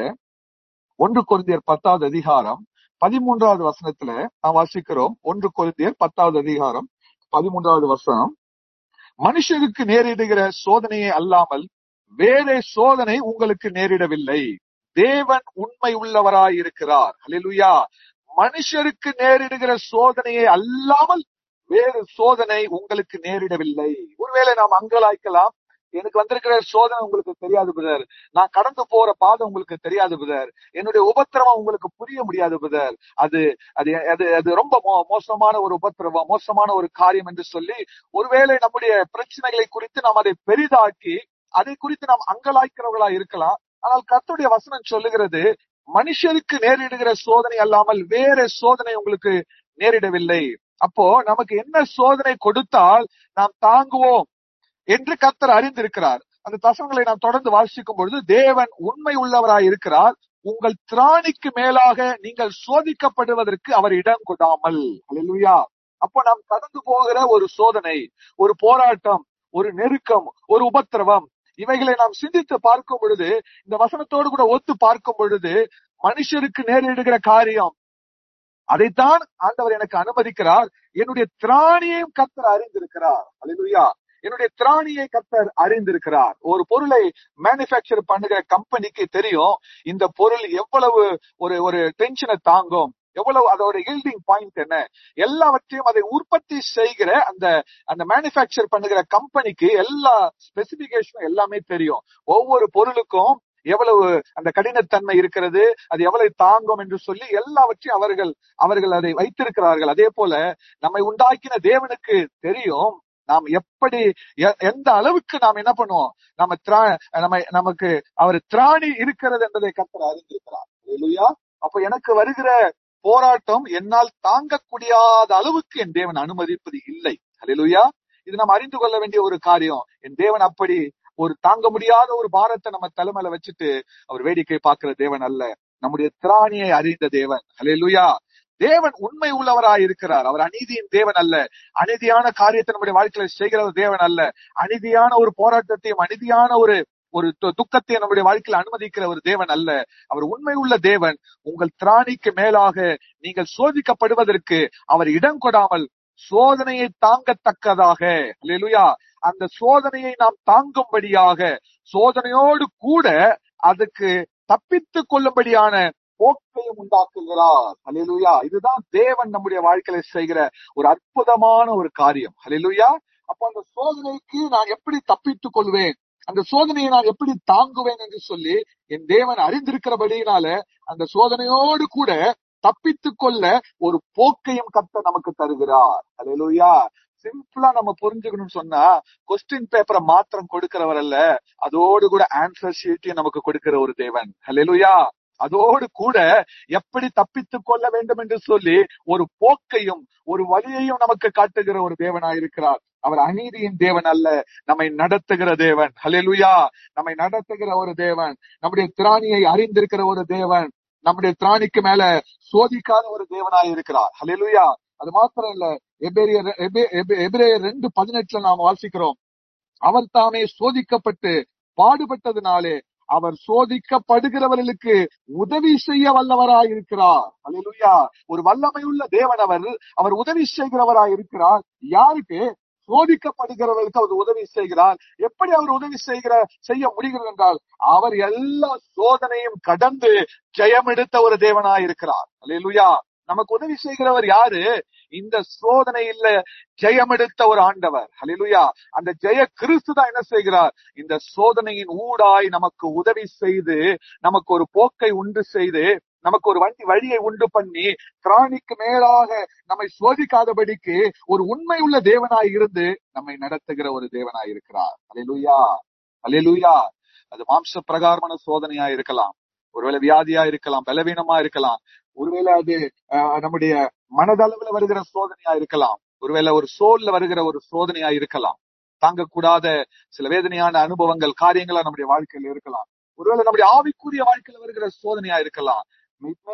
ஒன்று கொரிந்தியர் பத்தாவது அதிகாரம் பதிமூன்றாவது வசனத்துல நாம் வாசிக்கிறோம் ஒன்று கொரிந்தியர் பத்தாவது அதிகாரம் பதிமூன்றாவது வசனம் மனுஷருக்கு நேரிடுகிற சோதனையை அல்லாமல் வேறே சோதனை உங்களுக்கு நேரிடவில்லை தேவன் உண்மை உள்ளவராய் இருக்கிறார் அல்லேலூயா மனுஷருக்கு நேரிடுகிற சோதனையை அல்லாமல் வேறு சோதனை உங்களுக்கு நேரிடவில்லை ஒருவேளை நாம் அங்கலாய்க்கலாம் எனக்கு வந்திருக்கிற சோதனை உங்களுக்கு தெரியாது பிரதர் நான் கடந்து போற பாதை உங்களுக்கு தெரியாது பிரதர் என்னுடைய உபத்திரவம் உங்களுக்கு புரிய முடியாது பிரதர் அது அது அது அது ரொம்ப மோ- மோசமான ஒரு உபத்திரவம் மோசமான ஒரு காரியம் என்று சொல்லி ஒருவேளை நம்முடைய பிரச்சனைகளை குறித்து நாம் அதை பெரிதாக்கி அதை குறித்து நாம் அங்கலாய்க்கிறவர்களா இருக்கலாம் ஆனால் கர்த்தருடைய வசனம் சொல்லுகிறது மனுஷருக்கு நேரிடுகிற சோதனை அல்லாமல் வேற சோதனை உங்களுக்கு நேரிடவில்லை அப்போ நமக்கு என்ன சோதனை கொடுத்தால் நாம் தாங்குவோம் என்று கர்த்தர் அறிந்திருக்கிறார் அந்த தசங்களை நாம் தொடர்ந்து வாசிக்கும் பொழுது தேவன் உண்மை உள்ளவராய் இருக்கிறார் உங்கள் திராணிக்கு மேலாக நீங்கள் சோதிக்கப்படுவதற்கு அவர் இடம் கொடாமல் அல்லேலூயா அப்போ நாம் கடந்து போகிற ஒரு சோதனை ஒரு போராட்டம் ஒரு நெருக்கம் ஒரு உபத்திரவம் இவைகளை நாம் சிந்தித்து பார்க்கும் பொழுது இந்த வசனத்தோடு கூட ஒத்து பார்க்கும் பொழுது மனுஷருக்கு நேரிடுகிற காரியம் அதைத்தான் ஆண்டவர் எனக்கு அனுமதிக்கிறார் என்னுடைய திராணியையும் கர்த்தர் அறிந்திருக்கிறார் அல்லேலூயா என்னுடைய திராணியை கர்த்தர் அறிந்திருக்கிறார் ஒரு பொருளை மேனுஃபேக்சர் பண்ணுகிற கம்பெனிக்கு தெரியும் இந்த பொருள் எவ்வளவு ஒரு ஒரு டென்ஷனை தாங்கும் எவ்வளவு அதோட yielding பாயிண்ட் என்ன எல்லாவற்றையும் அதை உற்பத்தி செய்கிற அந்த அந்த மேனுஃபேக்சர் பண்ணுகிற கம்பெனிக்கு எல்லா ஸ்பெசிபிகேஷனும் எல்லாமே தெரியும் ஒவ்வொரு பொருளுக்கும் எவ்வளவு அந்த கடினத்தன்மை இருக்கிறது அது எவ்வளவு தாங்கும் என்று சொல்லி எல்லாவற்றையும் அவர்கள் அவர்கள் அதை வைத்திருக்கிறார்கள் அதே போல நம்மை உண்டாக்கின தேவனுக்கு தெரியும் நாம் எப்படி எ- எந்த அளவுக்கு நாம் என்ன பண்ணுவோம் நம்ம திரா நம்ம நமக்கு அவர் திராணி இருக்கிறது என்பதை கர்த்தர் அறிந்திருக்கிறார் அல்லேலூயா அப்ப எனக்கு வருகிற போராட்டம் என்னால் தாங்கக்கூடியாத அளவுக்கு என் தேவன் அனுமதிப்பது இல்லை அல்லேலூயா இது நாம் அறிந்து கொள்ள வேண்டிய ஒரு காரியம் என் தேவன் அப்படி ஒரு தாங்க முடியாத ஒரு பாரத்தை நம்ம தலைமையில வச்சுட்டு அவர் வேடிக்கை பார்க்கிற தேவன் அல்ல நம்முடைய திராணியை அறிந்த தேவன் அல்லேலூயா தேவன் உண்மை உள்ளவராய் இருக்கிறார் அவர் அநீதியின் தேவன் அல்ல அநீதியான காரியத்தை நம்முடைய வாழ்க்கையில செய்கிற ஒரு தேவன் அல்ல அநீதியான ஒரு போராட்டத்தையும் அநீதியான ஒரு ஒரு து- துக்கத்தை நம்முடைய வாழ்க்கையில அனுமதிக்கிற ஒரு தேவன் அல்ல அவர் உண்மை உள்ள தேவன் உங்கள் திராணிக்கு மேலாக நீங்கள் சோதிக்கப்படுவதற்கு அவர் இடம் கொடாமல் சோதனையை தாங்கத்தக்கதாக அல்லேலூயா அந்த சோதனையை நாம் தாங்கும்படியாக சோதனையோடு கூட அதுக்கு தப்பித்துக் கொள்ளும்படியான போக்கையும் உண்டாக்குகிறார் அல்லேலூயா இதுதான் தேவன் நம்முடைய வாழ்க்கையில செய்கிற ஒரு அற்புதமான ஒரு காரியம் அல்லேலூயா அப்ப அந்த சோதனைக்கு நான் எப்படி தப்பித்துக் கொள்வேன் அந்த சோதனையை நான் எப்படி தாங்குவேன் என்று சொல்லி என் தேவன் அறிந்திருக்கிறபடியினால அந்த சோதனையோடு கூட தப்பித்துக் கொள்ள ஒரு போக்கையும் கத்த நமக்கு தருகிறார் அல்லேலூயா சிம்பிளா நம்ம புரிஞ்சுக்கணும்னு சொன்னா கொஸ்டின் பேப்பரை மாத்திரம் கொடுக்கிறவர் அல்ல அதோடு கூட ஆன்சர் ஷீட்டையும் நமக்கு கொடுக்கிற ஒரு தேவன் அல்லேலூயா அதோடு கூட எப்படி தப்பித்துக் கொள்ள வேண்டும் என்று சொல்லி ஒரு போக்கையும் ஒரு வழியையும் நமக்கு காட்டுகிற ஒரு தேவனாயிருக்கிறார் அவர் அநீதியின் தேவன் அல்ல நம்மை நடத்துகிற தேவன் ஹalleluya நம்மை நடத்துகிற ஒரு தேவன் நம்முடைய திராணியை அறிந்திருக்கிற ஒரு தேவன் நம்முடைய திராணிக்கு மேல சோதிக்காத ஒரு தேவனாய் இருக்கிறார் ஹalleluya அது மாத்திரம் இல்ல எபிரேயர் எபே- எபே- எபிரேயர் ரெண்டு பதினெட்டுல நாம் வாசிக்கிறோம் அவர் தாமே சோதிக்கப்பட்டு பாடுபட்டதினாலே அவர் சோதிக்கப்படுகிறவர்களுக்கு உதவி செய்ய வல்லவராய் இருக்கிறார் அல்லேலூயா ஒரு வல்லமையுள்ள தேவன் அவர் அவர் உதவி செய்கிறவராய் இருக்கிறார் யாருக்கு சோதிக்கப்படுகிறவர்களுக்கு அவர் உதவி செய்கிறார் எப்படி அவர் உதவி செய்கிற செய்ய முடிகிறது என்றால் அவர் எல்லா சோதனையும் கடந்து ஜெயம் எடுத்த ஒரு தேவனாய் இருக்கிறார் அல்லேலூயா நமக்கு உதவி செய்கிறவர் யாரு இந்த சோதனையில ஜெயம் எடுத்த ஒரு ஆண்டவர் ஹalleluya அந்த ஜெய கிறிஸ்து தான் என்ன செய்கிறார் இந்த சோதனையின் ஊடாய் நமக்கு உதவி செய்து நமக்கு ஒரு போக்கை உண்டு செய்து நமக்கு ஒரு வண்டி வழியை உண்டு பண்ணி பிராணிக்கு மேலாக நம்மை சோதிக்காதபடிக்கு ஒரு உண்மை உள்ள தேவனாய் இருந்து நம்மை நடத்துகிற ஒரு தேவனாய் இருக்கிறார் ஹalleluya ஹalleluya அது மாம்ச பிரகாரமான சோதனையா இருக்கலாம் ஒருவேளை வியாதியா இருக்கலாம் பலவீனமா இருக்கலாம் ஒருவேளை அது அஹ், நம்முடைய மனதளவுல வருகிற சோதனையா இருக்கலாம் ஒருவேளை ஒரு சோல்ல வருகிற ஒரு சோதனையா இருக்கலாம் தாங்கக்கூடாத சில வேதனையான அனுபவங்கள் காரியங்களா நம்முடைய வாழ்க்கையில இருக்கலாம் ஒருவேளை நம்முடைய ஆவிக்குரிய வாழ்க்கையில வருகிற சோதனையா இருக்கலாம் மேபி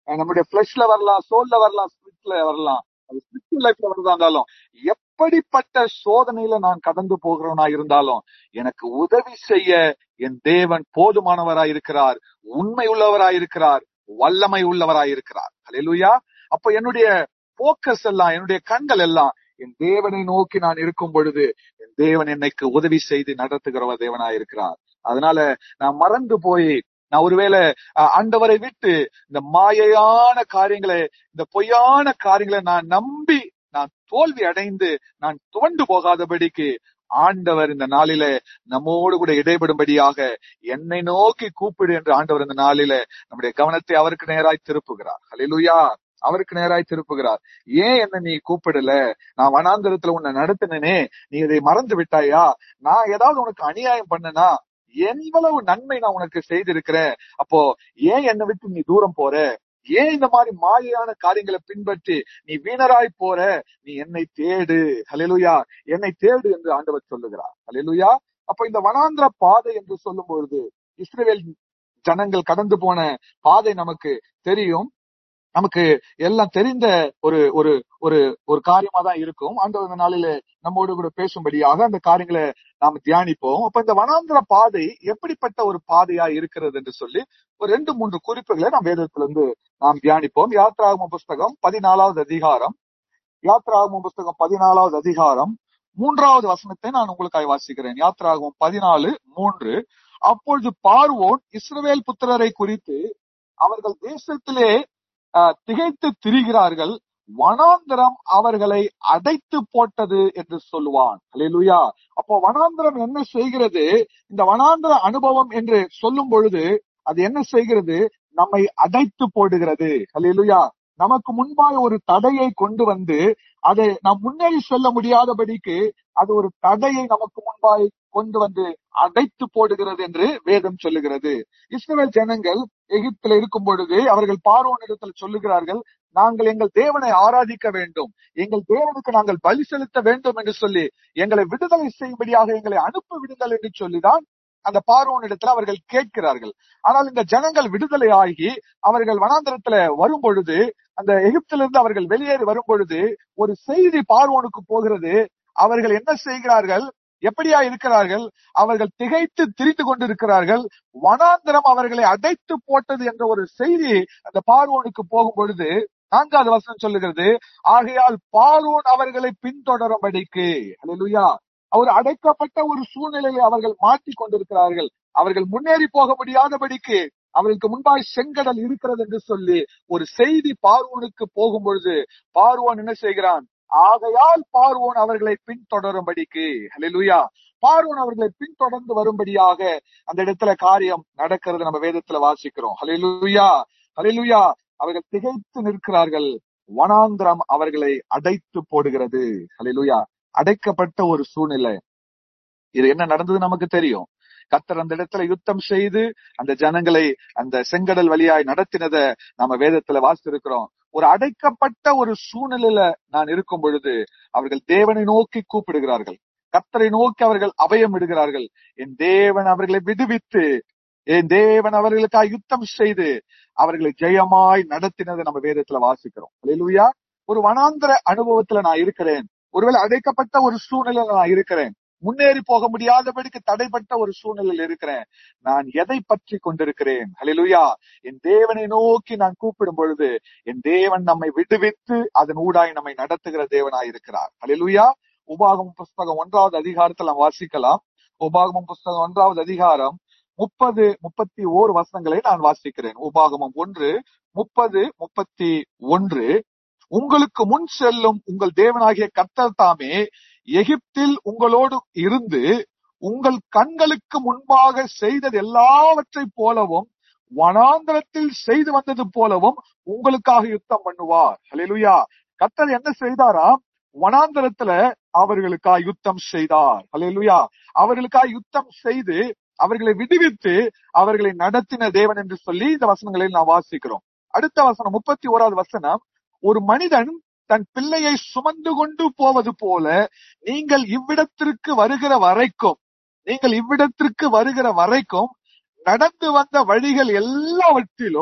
அஹ் நம்முடைய பிளஷ்ல வரலாம் சோல்ல வரலாம் ஸ்பிரிட்ல வரலாம் அது ஸ்பிரிச்சுவல் லைஃப்ல வரதா இருந்தாலும் எப்படிப்பட்ட சோதனையில நான் கடந்து போகிறவனா இருந்தாலும் எனக்கு உதவி செய்ய என் தேவன் போதுமானவராய் இருக்கிறார் உண்மை உள்ளவராய் இருக்கிறார் வல்லமை உள்ளவராய் இருக்கிறார் அல்லேலூயா அப்ப என்னுடைய போக்கஸ் எல்லாம் என்னுடைய கண்கள் எல்லாம் என் தேவனை நோக்கி நான் இருக்கும் பொழுது என் தேவன் என்னைக்கு உதவி செய்து நடத்துகிறவர் தேவனாய் இருக்கிறார் அதனால நான் மறந்து போய் நான் ஒருவேளை அஹ், ஆண்டவரை விட்டு இந்த மாயையான காரியங்களை இந்த பொய்யான காரியங்களை நான் நம்பி நான் தோல்வி அடைந்து நான் துவண்டு போகாதபடிக்கு ஆண்டவர் இந்த நாளில நம்மோடு கூட இடைபடும்படியாக என்னை நோக்கி கூப்பிடு என்று ஆண்டவர் இந்த நாளில நம்முடைய கவனத்தை அவருக்கு நேராய் திருப்புகிறார் ஹalleluya அவருக்கு நேராய் திருப்புகிறார் ஏன் என்ன நீ கூப்பிடல நான் வனாந்தரத்துல உன்னை நடத்தினேனே நீ இதை மறந்து விட்டாயா நான் ஏதாவது உனக்கு அநியாயம் பண்ணனா எவ்வளவு நன்மை நான் உனக்கு செய்திருக்கிறேன் அப்போ ஏன் என்னை விட்டு நீ தூரம் போற ஏன் இந்த மாதிரி மாயையான காரியங்களை பின்பற்றி நீ வீணராய் போற நீ என்னை தேடு ஹalleluya என்னை தேடு என்று ஆண்டவர் சொல்லுகிறார் ஹalleluya அப்ப இந்த வனாந்திர பாதை என்று சொல்லும் பொழுது இஸ்ரவேல் ஜனங்கள் கடந்து போன பாதை நமக்கு தெரியும் நமக்கு எல்லாம் தெரிந்த ஒரு ஒரு ஒரு ஒரு காரியமா தான் இருக்கும் ஆண்டவர் இந்த நாளில நம்மோடு கூட பேசும்படியாக அந்த காரியங்களை நாம் தியானிப்போம் அப்ப இந்த வனாந்திர பாதை எப்படிப்பட்ட ஒரு பாதையா இருக்கிறது என்று சொல்லி ஒரு ரெண்டு மூன்று குறிப்புகளை நாம் வேதத்திலிருந்து நாம் தியானிப்போம் யாத்ராகம புஸ்தகம் பதினாலாவது அதிகாரம் யாத்ராகம புஸ்தகம் பதினாலாவது அதிகாரம் மூன்றாவது வசனத்தை நான் உங்களுக்காக வாசிக்கிறேன் யாத்ராகமம் பதினாலு மூன்று அப்பொழுது பார்வோன் இஸ்ரவேல் புத்திரரை குறித்து அவர்கள் தேசத்திலே ஆஹ், திகைத்து திரிகிறார்கள் வனாந்திரம் அவர்களை அடைத்து போட்டது என்று சொல்லுவான் அல்லேலூயா அப்போ வனாந்திரம் என்ன செய்கிறது இந்த வனாந்திர அனுபவம் என்று சொல்லும் பொழுது அது என்ன செய்கிறது நம்மை அடைத்து போடுகிறது அல்லேலூயா நமக்கு முன்பாக ஒரு தடையை கொண்டு வந்து அதை நாம் முன்னேறி செல்ல முடியாதபடிக்கு அது ஒரு தடையை நமக்கு முன்பாக கொண்டு வந்து அடைத்து போடுகிறது என்று வேதம் சொல்லுகிறது இஸ்ரவேல் ஜனங்கள் எகிப்தில் இருக்கும் பொழுது அவர்கள் பார்வோனிடத்தில் சொல்லுகிறார்கள் நாங்கள் எங்கள் தேவனை ஆராதிக்க வேண்டும் எங்கள் தேவனுக்கு நாங்கள் பலி செலுத்த வேண்டும் என்று சொல்லி எங்களை விடுதலை செய்யும்படியாக எங்களை அனுப்ப விடுங்கள் என்று சொல்லிதான் அந்த பார்வோனிடத்தில் அவர்கள் கேட்கிறார்கள் ஆனால் இந்த ஜனங்கள் விடுதலை ஆகி அவர்கள் வனாந்தரத்துல வரும் பொழுது அந்த எகிப்திலிருந்து அவர்கள் வெளியேறி வரும் பொழுது ஒரு செய்தி பார்வோனுக்கு போகிறது அவர்கள் என்ன செய்கிறார்கள் எப்படியா இருக்கிறார்கள் அவர்கள் திகைத்து திரிந்து கொண்டிருக்கிறார்கள் வனாந்திரம் அவர்களை அடைத்து போட்டது என்ற ஒரு செய்தி அந்த பார்வோனுக்கு போகும் பொழுது நான்காவது வசனம் சொல்லுகிறது ஆகையால் பார்வோன் அவர்களை பின்தொடரும்படிக்கு அல்லேலூயா அவர் அடைக்கப்பட்ட ஒரு சூழ்நிலையை அவர்கள் மாற்றிக் கொண்டிருக்கிறார்கள் அவர்கள் முன்னேறி போக முடியாதபடிக்கு அவர்களுக்கு முன்பாக செங்கடல் இருக்கிறது என்று சொல்லி ஒரு செய்தி பார்வோனுக்கு போகும் பொழுது பார்வோன் என்ன செய்கிறான் ஆகையால் பார்வோன் அவர்களை பின்தொடரும்படிக்கு ஹalleluya பார்வோன் அவர்களை பின்தொடர்ந்து வரும்படியாக அந்த இடத்துல காரியம் நடக்கிறது நம்ம வேதத்துல வாசிக்கிறோம் ஹalleluya ஹalleluya அவர்கள் திகைத்து நிற்கிறார்கள் வனாந்திரம் அவர்களை அடைத்து போடுகிறது ஹalleluya அடைக்கப்பட்ட ஒரு சூழ்நிலை இது என்ன நடந்தது நமக்கு தெரியும் கர்த்தர் அந்த இடத்துல யுத்தம் செய்து அந்த ஜனங்களை அந்த செங்கடல் வழியாய் நடத்தினத நம்ம வேதத்துல வாசித்திருக்கிறோம் ஒரு அடைக்கப்பட்ட ஒரு சூழ்நிலையில நான் இருக்கும் பொழுது அவர்கள் தேவனை நோக்கி கூப்பிடுகிறார்கள் கர்த்தரை நோக்கி அவர்கள் அபயம் இடுகிறார்கள் என் தேவன் அவர்களை விடுவித்து என் தேவன் அவர்களுக்காக யுத்தம் செய்து அவர்களை ஜெயமாய் நடத்தினதை நம்ம வேதத்துல வாசிக்கிறோம் அல்லேலூயா ஒரு வனாந்திர அனுபவத்துல நான் இருக்கிறேன் ஒருவேளை அடைக்கப்பட்ட ஒரு சூழ்நிலையில நான் இருக்கிறேன் முன்னேறி போக முடியாதபடிக்கு தடைப்பட்ட ஒரு சூழ்நிலையில் இருக்கிறேன் நான் எதை பற்றி கொண்டிருக்கிறேன் ஹalleluya என் தேவனை நோக்கி நான் கூப்பிடும் பொழுது என் தேவன் நம்மை விடுவித்து அதன் ஊடாய் நம்மை நடத்துகிற தேவனாய் இருக்கிறார் ஹalleluya உபாகமம் புஸ்தகம் ஒன்றாவது அதிகாரத்தில் நாம் வாசிக்கலாம் உபாகமம் புஸ்தகம் ஒன்றாவது அதிகாரம் முப்பது முப்பத்தி ஓரு வசனங்களை நான் வாசிக்கிறேன் உபாகமம் ஒன்று முப்பது முப்பத்தி ஒன்று உங்களுக்கு முன் செல்லும் உங்கள் தேவனாகிய கர்த்தர் தாமே எகிப்தில் உங்களோடு இருந்து உங்கள் கண்களுக்கு முன்பாக செய்தது எல்லாவற்றைப் போலவும் வனாந்தரத்தில் செய்து வந்தது போலவும் உங்களுக்காக யுத்தம் பண்ணுவார் ஹalleluya கர்த்தர் என்ன செய்தாராம் வனாந்தரத்துல அவர்களுக்காக யுத்தம் செய்தார் ஹalleluya அவர்களுக்காக யுத்தம் செய்து அவர்களை விடுவித்து அவர்களை நடத்தின தேவன் என்று சொல்லி இந்த வசனங்களை நாம் வாசிக்கிறோம் அடுத்த வசனம் முப்பத்தி ஓராவது வசனம் ஒரு மனிதன் தன் பிள்ளையை சுமந்து கொண்டு போவது போல நீங்கள் இவ்விடத்திற்கு வருகிற வரைக்கும் நீங்கள் இவ்விடத்திற்கு வருகிற வரைக்கும் நடந்து வந்த வழிகள் எல்லாவற்றிலும்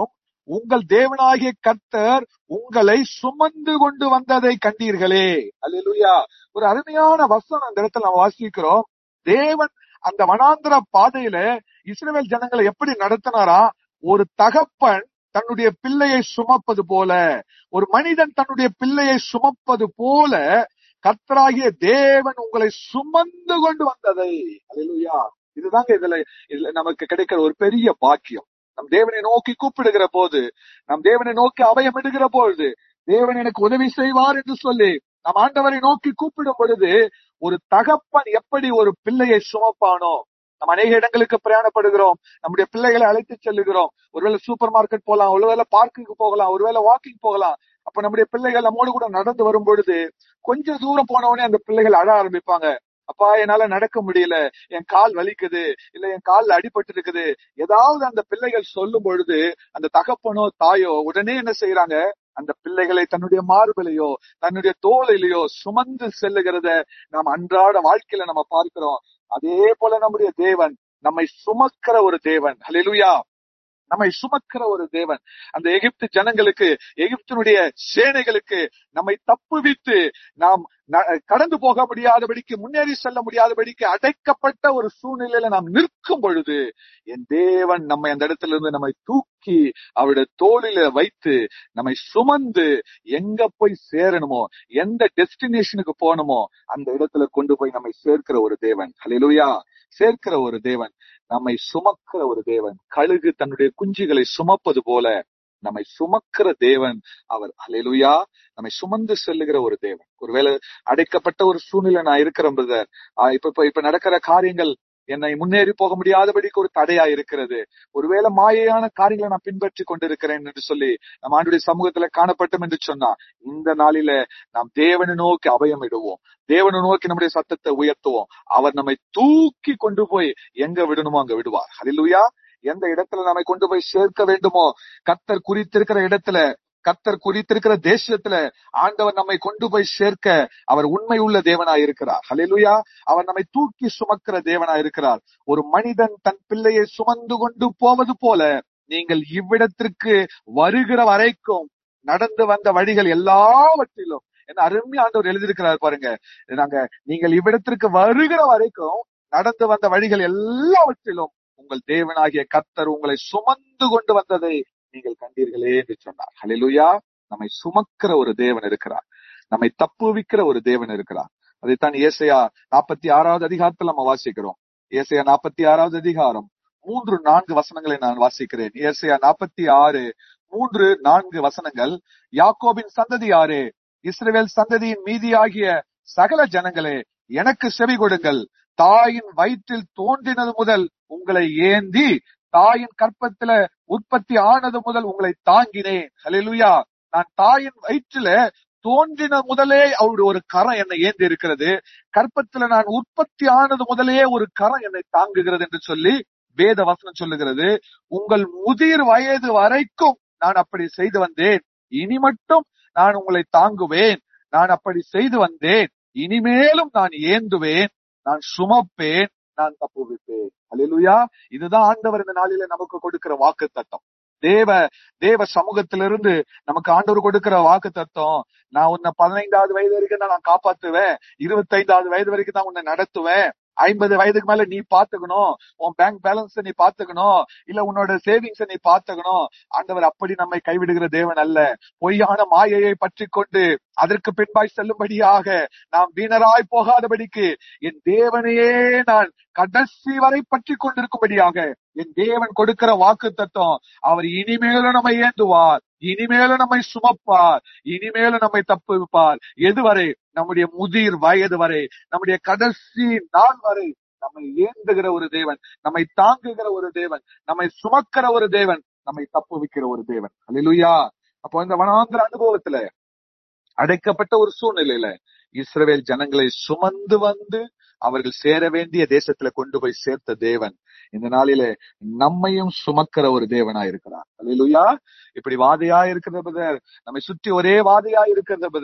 உங்கள் தேவனாகிய கர்த்தர் உங்களை சுமந்து கொண்டு வந்ததை கண்டீர்களே அல்லேலூயா ஒரு அருமையான வசனம் அந்த இடத்துல நம்ம வாசிக்கிறோம் தேவன் அந்த வனாந்திர பாதையில இஸ்ரவேல் ஜனங்களை எப்படி நடத்தினாரா ஒரு தகப்பன் தன்னுடைய பிள்ளையை சுமப்பது போல ஒரு மனிதன் தன்னுடைய பிள்ளையை சுமப்பது போல கர்த்தராகிய தேவன் உங்களை சுமந்து கொண்டு வந்ததை அல்லேலூயா இதுதாங்க இதுல இதுல நமக்கு கிடைக்கிற ஒரு பெரிய பாக்கியம் நம் தேவனை நோக்கி கூப்பிடுகிற போது நம் தேவனை நோக்கி அபயம் இடுகிற பொழுது தேவன் எனக்கு உதவி செய்வார் என்று சொல்லி நம் ஆண்டவரை நோக்கி கூப்பிடும் பொழுது ஒரு தகப்பன் எப்படி ஒரு பிள்ளையை சுமப்பானோ நம்ம அநேக இடங்களுக்கு பிரயாணப்படுகிறோம் நம்முடைய பிள்ளைகளை அழைத்து செல்லுகிறோம் ஒருவேளை சூப்பர் மார்க்கெட் போகலாம் ஒருவேளை பார்க்குக்கு போகலாம் ஒருவேளை வாக்கிங் போகலாம் அப்ப நம்முடைய பிள்ளைகள் நம்மோடு கூட நடந்து வரும் பொழுது கொஞ்சம் தூரம் போன உடனே அந்த பிள்ளைகள் அழ ஆரம்பிப்பாங்க அப்பா என்னால நடக்க முடியல என் கால் வலிக்குது இல்ல என் கால்ல அடிபட்டு இருக்குது ஏதாவது அந்த பிள்ளைகள் சொல்லும் பொழுது அந்த தகப்பனோ தாயோ உடனே என்ன செய்யறாங்க அந்த பிள்ளைகளை தன்னுடைய மார்பிலையோ தன்னுடைய தோளிலேயோ சுமந்து செல்லுகிறத நாம் அன்றாட வாழ்க்கையில நம்ம பார்க்கிறோம் அதே போல நம்முடைய தேவன் நம்மை சுமக்கிற ஒரு தேவன் ஹalleluya நம்மை சுமக்கிற ஒரு தேவன் அந்த எகிப்து ஜனங்களுக்கு எகிப்தினுடைய சேனைகளுக்கு நம்மை தப்புவித்து நாம் ந- கடந்து போக முடியாதபடிக்கு முன்னேறி செல்ல முடியாதபடிக்கு அடைக்கப்பட்ட ஒரு சூழ்நிலையில நாம் நிற்கும் பொழுது என் தேவன் நம்மை அந்த இடத்துல இருந்து நம்மை தூக்கி அவருடைய தோளில வைத்து நம்மை சுமந்து எங்க போய் சேரணுமோ எந்த டெஸ்டினேஷனுக்கு போகணுமோ அந்த இடத்துல கொண்டு போய் நம்மை சேர்க்கிற ஒரு தேவன் ஹalleluya சேர்க்கிற ஒரு தேவன் நம்மை சுமக்கிற ஒரு தேவன் கழுகு தன்னுடைய குஞ்சுகளை சுமப்பது போல நம்மை சுமக்கிற தேவன் அவர் ஹalleluya நம்மை சுமந்து செல்லுகிற ஒரு தேவன் ஒருவேளை அடைக்கப்பட்ட ஒரு சூழ்நிலை நான் இருக்கிறேன் பிரதர் இப்ப இப்ப இப்ப நடக்கிற காரியங்கள் என்னை முன்னேறி போக முடியாதபடிக்கு ஒரு தடையா இருக்கிறது ஒருவேளை மாயையான காரியங்களை நான் பின்பற்றி கொண்டிருக்கிறேன் என்று சொல்லி நம்ம ஆண்டுடைய சமூகத்துல காணப்பட்டோம் என்று சொன்னா இந்த நாளில நாம் தேவனை நோக்கி அபயம் இடுவோம் தேவனை நோக்கி நம்முடைய சத்தத்தை உயர்த்துவோம் அவர் நம்மை தூக்கி கொண்டு போய் எங்க விடணுமோ அங்க விடுவார் ஹalleluya எந்த இடத்துல நம்மை கொண்டு போய் சேர்க்க வேண்டுமோ கத்தர் குறித்திருக்கிற இடத்துல கத்தர் குறித்திருக்கிற தேசத்துல ஆண்டவர் நம்மை கொண்டு போய் சேர்க்க அவர் உண்மை உள்ள தேவனாய் இருக்கிறார் ஹalleluya அவர் நம்மை தூக்கி சுமக்கிற தேவனாய் இருக்கிறார் ஒரு மனிதன் தன் பிள்ளையை சுமந்து கொண்டு போவது போல நீங்கள் இவ்விடத்திற்கு வருகிற வரைக்கும் நடந்து வந்த வழிகள் எல்லாவற்றிலும் என்ன அருமையா ஆண்டவர் எழுதியிருக்கிறார் பாருங்க நாங்க நீங்கள் இவ்விடத்திற்கு வருகிற வரைக்கும் நடந்து வந்த வழிகள் எல்லாவற்றிலும் உங்கள் தேவனாகிய கர்த்தர் உங்களை சுமந்து கொண்டு வந்ததை நீங்கள் கண்டீர்களே என்று சொன்னார் ஹalleluya நம்மை சுமக்கிற ஒரு தேவன் இருக்கிறார் நம்மை தப்புவிக்கிற ஒரு தேவன் இருக்கிறார் அதைத்தான் ஏசையா நாற்பத்தி ஆறாவது அதிகாரத்தில் நம்ம வாசிக்கிறோம் ஏசையா நாற்பத்தி ஆறாவது அதிகாரம் மூன்று நான்கு வசனங்களை நான் வாசிக்கிறேன் ஏசையா நாற்பத்தி ஆறு மூன்று நான்கு வசனங்கள் யாக்கோபின் சந்ததியாரே இஸ்ரவேல் சந்ததியின் மீதியாகிய சகல ஜனங்களே எனக்கு செவி கொடுங்கள் தாயின் வயிற்றில் தோன்றினது முதல் உங்களை ஏந்தி தாயின் கற்பத்துல உற்பத்தி ஆனது முதல் உங்களை தாங்கினேன் ஹalleluya நான் தாயின் வயிற்றில தோன்றின முதலே அவருடைய ஒரு கரம் என்னை ஏந்தி இருக்கிறது கற்பத்துல நான் உற்பத்தி ஆனது முதலே ஒரு கரம் என்னை தாங்குகிறது என்று சொல்லி வேத வசனம் சொல்லுகிறது உங்கள் முதிர் வயது வரைக்கும் நான் அப்படி செய்து வந்தேன் இனி மட்டும் நான் உங்களை தாங்குவேன் நான் அப்படி செய்து வந்தேன் இனிமேலும் நான் ஏந்துவேன் நான் சுமப்பேன் நான் தப்புவிப்பேன் அல்லேலூயா இதுதான் ஆண்டவர் இந்த நாளில நமக்கு கொடுக்கிற வாக்கு தத்தம் தேவ தேவ சமூகத்திலிருந்து நமக்கு ஆண்டவர் கொடுக்கிற வாக்கு தத்துவம் நான் உன்னை பதினைந்தாவது வயது வரைக்கும் தான் நான் காப்பாத்துவேன் இருபத்தைந்தாவது வயது வரைக்கும் தான் உன்னை நடத்துவேன் ஐம்பது வயதுக்கு மேல நீ பாத்துக்கணும் உன் பேங்க் பேலன்ஸ் நீ பாத்துக்கணும் இல்ல உன்னோட சேவிங்ஸ் நீ பாத்துக்கணும் ஆண்டவர் அப்படி நம்மை கைவிடுகிற தேவன் அல்ல பொய்யான மாயையை பற்றி கொண்டு அதற்கு பின்பாய் செல்லும்படியாக நாம் வீணராய் போகாதபடிக்கு என் தேவனையே நான் கடைசி வரை பற்றி கொண்டிருக்கும்படியாக என் தேவன் கொடுக்கிற வாக்கு தத்துவம் அவர் இனிமேலும் நம்மை ஏந்துவார் இனிமேலும் நம்மை சுமப்பார் இனிமேலும் நம்மை தப்புவிப்பார் எதுவரை நம்முடைய முதிர் வயது வரை நம்முடைய கடைசி நாள் வரை நம்மை ஏந்துகிற ஒரு தேவன் நம்மை தாங்குகிற ஒரு தேவன் நம்மை சுமக்கிற ஒரு தேவன் நம்மை தப்புவிக்கிற ஒரு தேவன் அல்லேலூயா அப்போ இந்த வனாந்திர அனுபவத்துல அடைக்கப்பட்ட ஒரு சூழ்நிலையில இஸ்ரவேல் ஜனங்களை சுமந்து வந்து அவர்கள் சேர வேண்டிய தேசத்துல கொண்டு போய் சேர்த்த தேவன் இந்த நாளில நம்மையும் சுமக்கிற ஒரு தேவனா இருக்கிறார் அல்லேலூயா இப்படி வாதையா இருக்கிற பதர் நம்மை சுற்றி ஒரே வாதையா இருக்கிற பதர்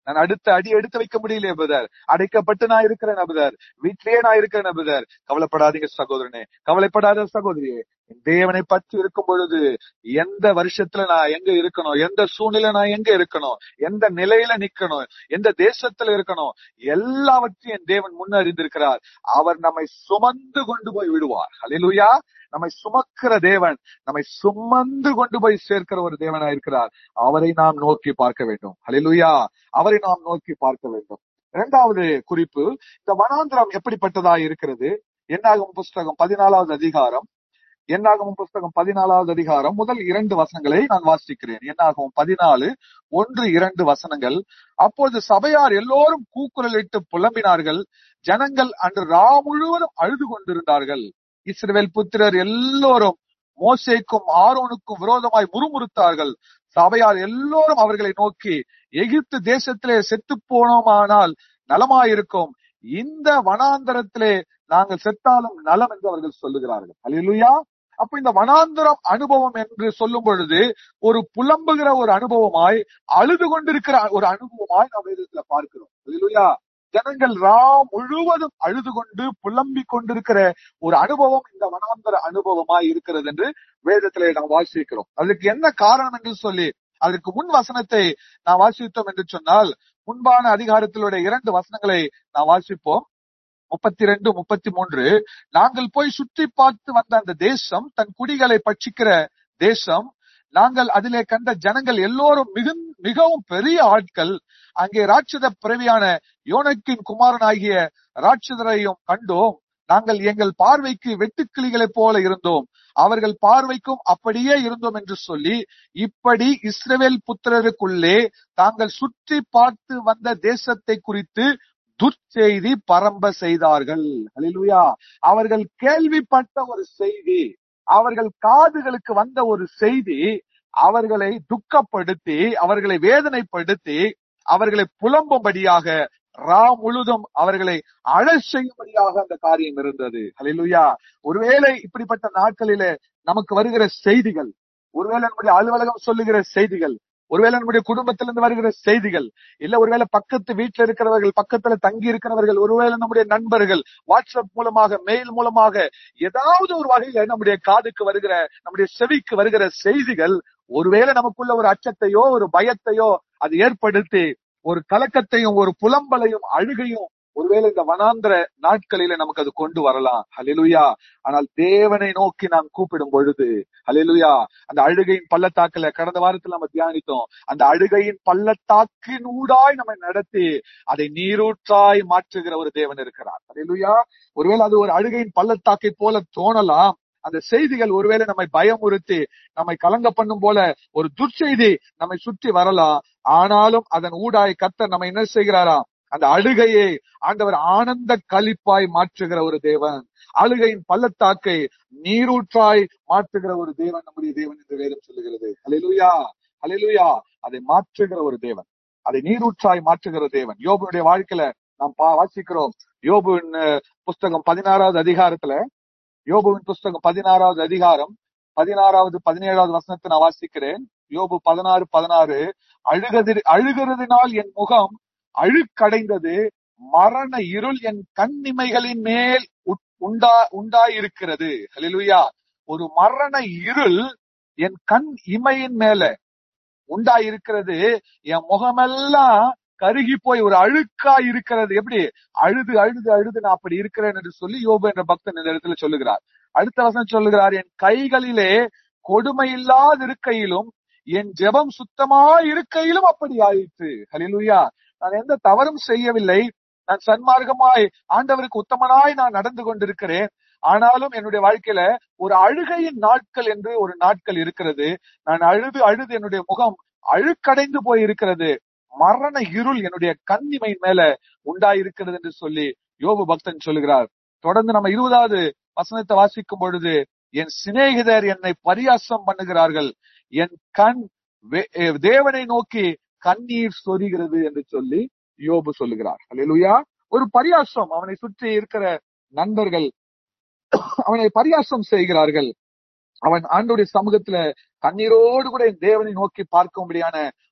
நான் அடுத்த அடி எடுத்து வைக்க முடியலையே பிரதர் அடைக்கப்பட்டு நான் இருக்கிறேன் பிரதர் வீட்லயே நான் இருக்கிறேன் பிரதர் கவலைப்படாதீங்க சகோதரனே கவலைப்படாத சகோதரியே என் தேவனை பற்றி இருக்கும் பொழுது எந்த வருஷத்துல நான் எங்க இருக்கணும் எந்த சூழ்நிலை நான் எங்க இருக்கணும் எந்த நிலையில நிக்கணும் எந்த தேசத்துல இருக்கணும் எல்லாவற்றையும் என் தேவன் முன்னறிந்திருக்கிறார் அவர் நம்மை சுமந்து கொண்டு போய் விடுவார் ஹalleluya நம்மை சுமக்கிற தேவன் நம்மை சுமந்து கொண்டு போய் சேர்க்கிற ஒரு தேவனா இருக்கிறார் அவரை நாம் நோக்கி பார்க்க வேண்டும் ஹalleluya அவரை நாம் நோக்கி பார்க்க வேண்டும் இரண்டாவது குறிப்பு இந்த வனாந்திரம் எப்படிப்பட்டதா இருக்கிறது என்னாகும் புஸ்தகம் பதினாலாவது அதிகாரம் என்னாகும் புஸ்தகம் பதினாலாவது அதிகாரம் முதல் இரண்டு வசனங்களை நான் வாசிக்கிறேன் என்னாகும் பதினாலு ஒன்று இரண்டு வசனங்கள் அப்போது சபையார் எல்லோரும் கூக்குரலிட்டு புலம்பினார்கள் ஜனங்கள் அன்று ரா முழுவதும் அழுது கொண்டிருந்தார்கள் இஸ்ரவேல் புத்திரர் எல்லோரும் மோசேக்கும் ஆரோனுக்கும் விரோதமாய் முறுமுறுத்தார்கள் சபையார் எல்லோரும் அவர்களை நோக்கி எகிப்து தேசத்திலே செத்து போனோமானால் நலமாயிருக்கும் இந்த வனாந்தரத்திலே நாங்கள் செத்தாலும் நலம் என்று அவர்கள் சொல்லுகிறார்கள் அல்லேலூயா அப்ப இந்த வனாந்தரம் அனுபவம் என்று சொல்லும் பொழுது ஒரு புலம்புகிற ஒரு அனுபவமாய் அழுது கொண்டிருக்கிற ஒரு அனுபவமாய் நாம் வேதத்துல பார்க்கிறோம் அல்லேலூயா ஜனங்கள் ரா முழுவதும் அழுது கொண்டு புலம்பிக் கொண்டிருக்கிற ஒரு அனுபவம் இந்த வனாந்தர அனுபவமாய் இருக்கிறது என்று வேதத்திலே நாம் வாசிக்கிறோம் அதுக்கு என்ன காரணம் என்று சொல்லி அதற்கு முன் வசனத்தை நாம் வாசித்தோம் என்று சொன்னால் முன்பான அதிகாரத்திலுடைய இரண்டு வசனங்களை நாம் வாசிப்போம் முப்பத்தி ரெண்டு முப்பத்தி மூன்று நாங்கள் போய் சுற்றி பார்த்து வந்த அந்த தேசம் தன் குடிகளை பட்சிக்கிற தேசம் நாங்கள் அதிலே கண்ட ஜனங்கள் எல்லோரும் மிகு மிகவும் பெரிய ஆட்கள் அங்கே ராட்சத பிறவியான யோனக்கின் குமாரனாகிய ராட்சதரையும் கண்டோம் நாங்கள் எங்கள் பார்வைக்கு வெட்டுக்கிளிகளைப் போல இருந்தோம் அவர்கள் பார்வைக்கும் அப்படியே இருந்தோம் என்று சொல்லி இப்படி இஸ்ரவேல் புத்திரருக்குள்ளே தாங்கள் சுற்றி பார்த்து வந்த தேசத்தை குறித்து துர்ச்செய்தி பரம்ப செய்தார்கள் ஹalleluya அவர்கள் கேள்விப்பட்ட ஒரு செய்தி அவர்கள் காதுகளுக்கு வந்த ஒரு செய்தி அவர்களை துக்கப்படுத்தி அவர்களை வேதனைப்படுத்தி அவர்களை புலம்பும்படியாக ரா முழுதும் அவர்களை அழ செய்யும்படியாக அந்த காரியம் இருந்தது ஹalleluya ஒருவேளை இப்படிப்பட்ட நாட்களிலே நமக்கு வருகிற செய்திகள் ஒருவேளை நம்முடைய அலுவலகம் சொல்லுகிற செய்திகள் ஒருவேளை நம்முடைய குடும்பத்திலிருந்து வருகிற செய்திகள் இல்ல ஒருவேளை பக்கத்து வீட்டுல இருக்கிறவர்கள் பக்கத்துல தங்கி இருக்கிறவர்கள் ஒருவேளை நம்முடைய நண்பர்கள் வாட்ஸ்அப் மூலமாக மெயில் மூலமாக ஏதாவது ஒரு வகையில நம்முடைய காதுக்கு வருகிற நம்முடைய செவிக்கு வருகிற செய்திகள் ஒருவேளை நமக்குள்ள ஒரு அச்சத்தையோ ஒரு பயத்தையோ அது ஏற்படுத்தி ஒரு கலக்கத்தையும் ஒரு புலம்பலையும் அழுகையும் ஒருவேளை இந்த வனாந்திர நாட்களில நமக்கு அது கொண்டு வரலாம் ஹalleluya ஆனால் தேவனை நோக்கி நாம் கூப்பிடும் பொழுது ஹalleluya அந்த அழுகையின் பள்ளத்தாக்குல கடந்த வாரத்துல நம்ம தியானித்தோம் அந்த அழுகையின் பள்ளத்தாக்கின் ஊடாய் நம்மை நடத்தி அதை நீரூற்றாய் மாற்றுகிற ஒரு தேவன் இருக்கிறார் ஹalleluya ஒருவேளை அது ஒரு அழுகையின் பள்ளத்தாக்கை போல தோணலாம் அந்த செய்திகள் ஒருவேளை நம்மை பயமுறுத்தி நம்மை கலங்க பண்ணும் போல ஒரு துர்ச்செய்தி நம்மை சுற்றி வரலாம் ஆனாலும் அதன் ஊடாய் கத்தர் நம்ம என்ன செய்கிறாராம் அந்த அழுகையை ஆண்டவர் ஆனந்த களிப்பாய் மாற்றுகிற ஒரு தேவன் அழுகையின் பள்ளத்தாக்கை நீரூற்றாய் மாற்றுகிற ஒரு தேவன் நம்முடைய தேவன் என்று வேதம் சொல்லுகிறது ஹalleluya ஹalleluya அதை மாற்றுகிற ஒரு தேவன் அதை நீரூற்றாய் மாற்றுகிற தேவன் யோபுடைய வாழ்க்கையில நாம் பா- வாசிக்கிறோம் யோபுவின் அஹ், புஸ்தகம் பதினாறாவது அதிகாரத்துல யோபுவின் புஸ்தகம் பதினாறாவது அதிகாரம் பதினாறாவது பதினேழாவது வசனத்தை நான் வாசிக்கிறேன் யோபு பதினாறு பதினாறு அழுகதி அழுகிறதுனால் என் முகம் அழுக்கடைந்தது மரண இருள் என் கண்ணிமைகளின் மேல் உட்- உண்டா உண்டாயிருக்கிறது ஹalleluya ஒரு மரண இருள் என் கண் இமையின் மேல உண்டாயிருக்கிறது என் முகமெல்லாம் கருகி போய் ஒரு அழுக்கா இருக்கிறது எப்படி அழுது அழுது அழுது நான் அப்படி இருக்கிறேன் என்று சொல்லி யோபு என்ற பக்தன் இந்த இடத்துல சொல்லுகிறார் அடுத்த வசனம் சொல்லுகிறார் என் கைகளிலே கொடுமை இல்லாது இருக்கையிலும் என் ஜெபம் சுத்தமா இருக்கையிலும் அப்படி ஆயிற்று ஹalleluya நான் எந்த தவறும் செய்யவில்லை நான் சன்மார்க்கமாய் ஆண்டவருக்கு உத்தமனாய் நான் நடந்து கொண்டிருக்கிறேன் ஆனாலும் என்னுடைய வாழ்க்கையில ஒரு அழுகையின் நாட்கள் என்று ஒரு நாட்கள் இருக்கிறது நான் அழுது அழுது என்னுடைய முகம் அழுக்கடைந்து போய் இருக்கிறது மரண இருள் என்னுடைய கண்ணிமையின் மேல உண்டாயிருக்கிறது என்று சொல்லி யோபு பக்தன் சொல்லுகிறார் தொடர்ந்து நம்ம இருபதாவது வசனத்தை வாசிக்கும் பொழுது என் சிநேகிதர் என்னை பரியாசம் பண்ணுகிறார்கள் என் கண் வே- அஹ் தேவனை நோக்கி கண்ணீர் சொரிகிறது என்று சொல்லி யோபு சொல்லுகிறார் அல்லேலூயா ஒரு பரியாசம் அவனை சுற்றி இருக்கிற நண்பர்கள் அவனை பரியாசம் செய்கிறார்கள் அவன் ஆண்டோடைய சமூகத்துல கண்ணீரோடு கூட என் தேவனை நோக்கி பார்க்கும்படியான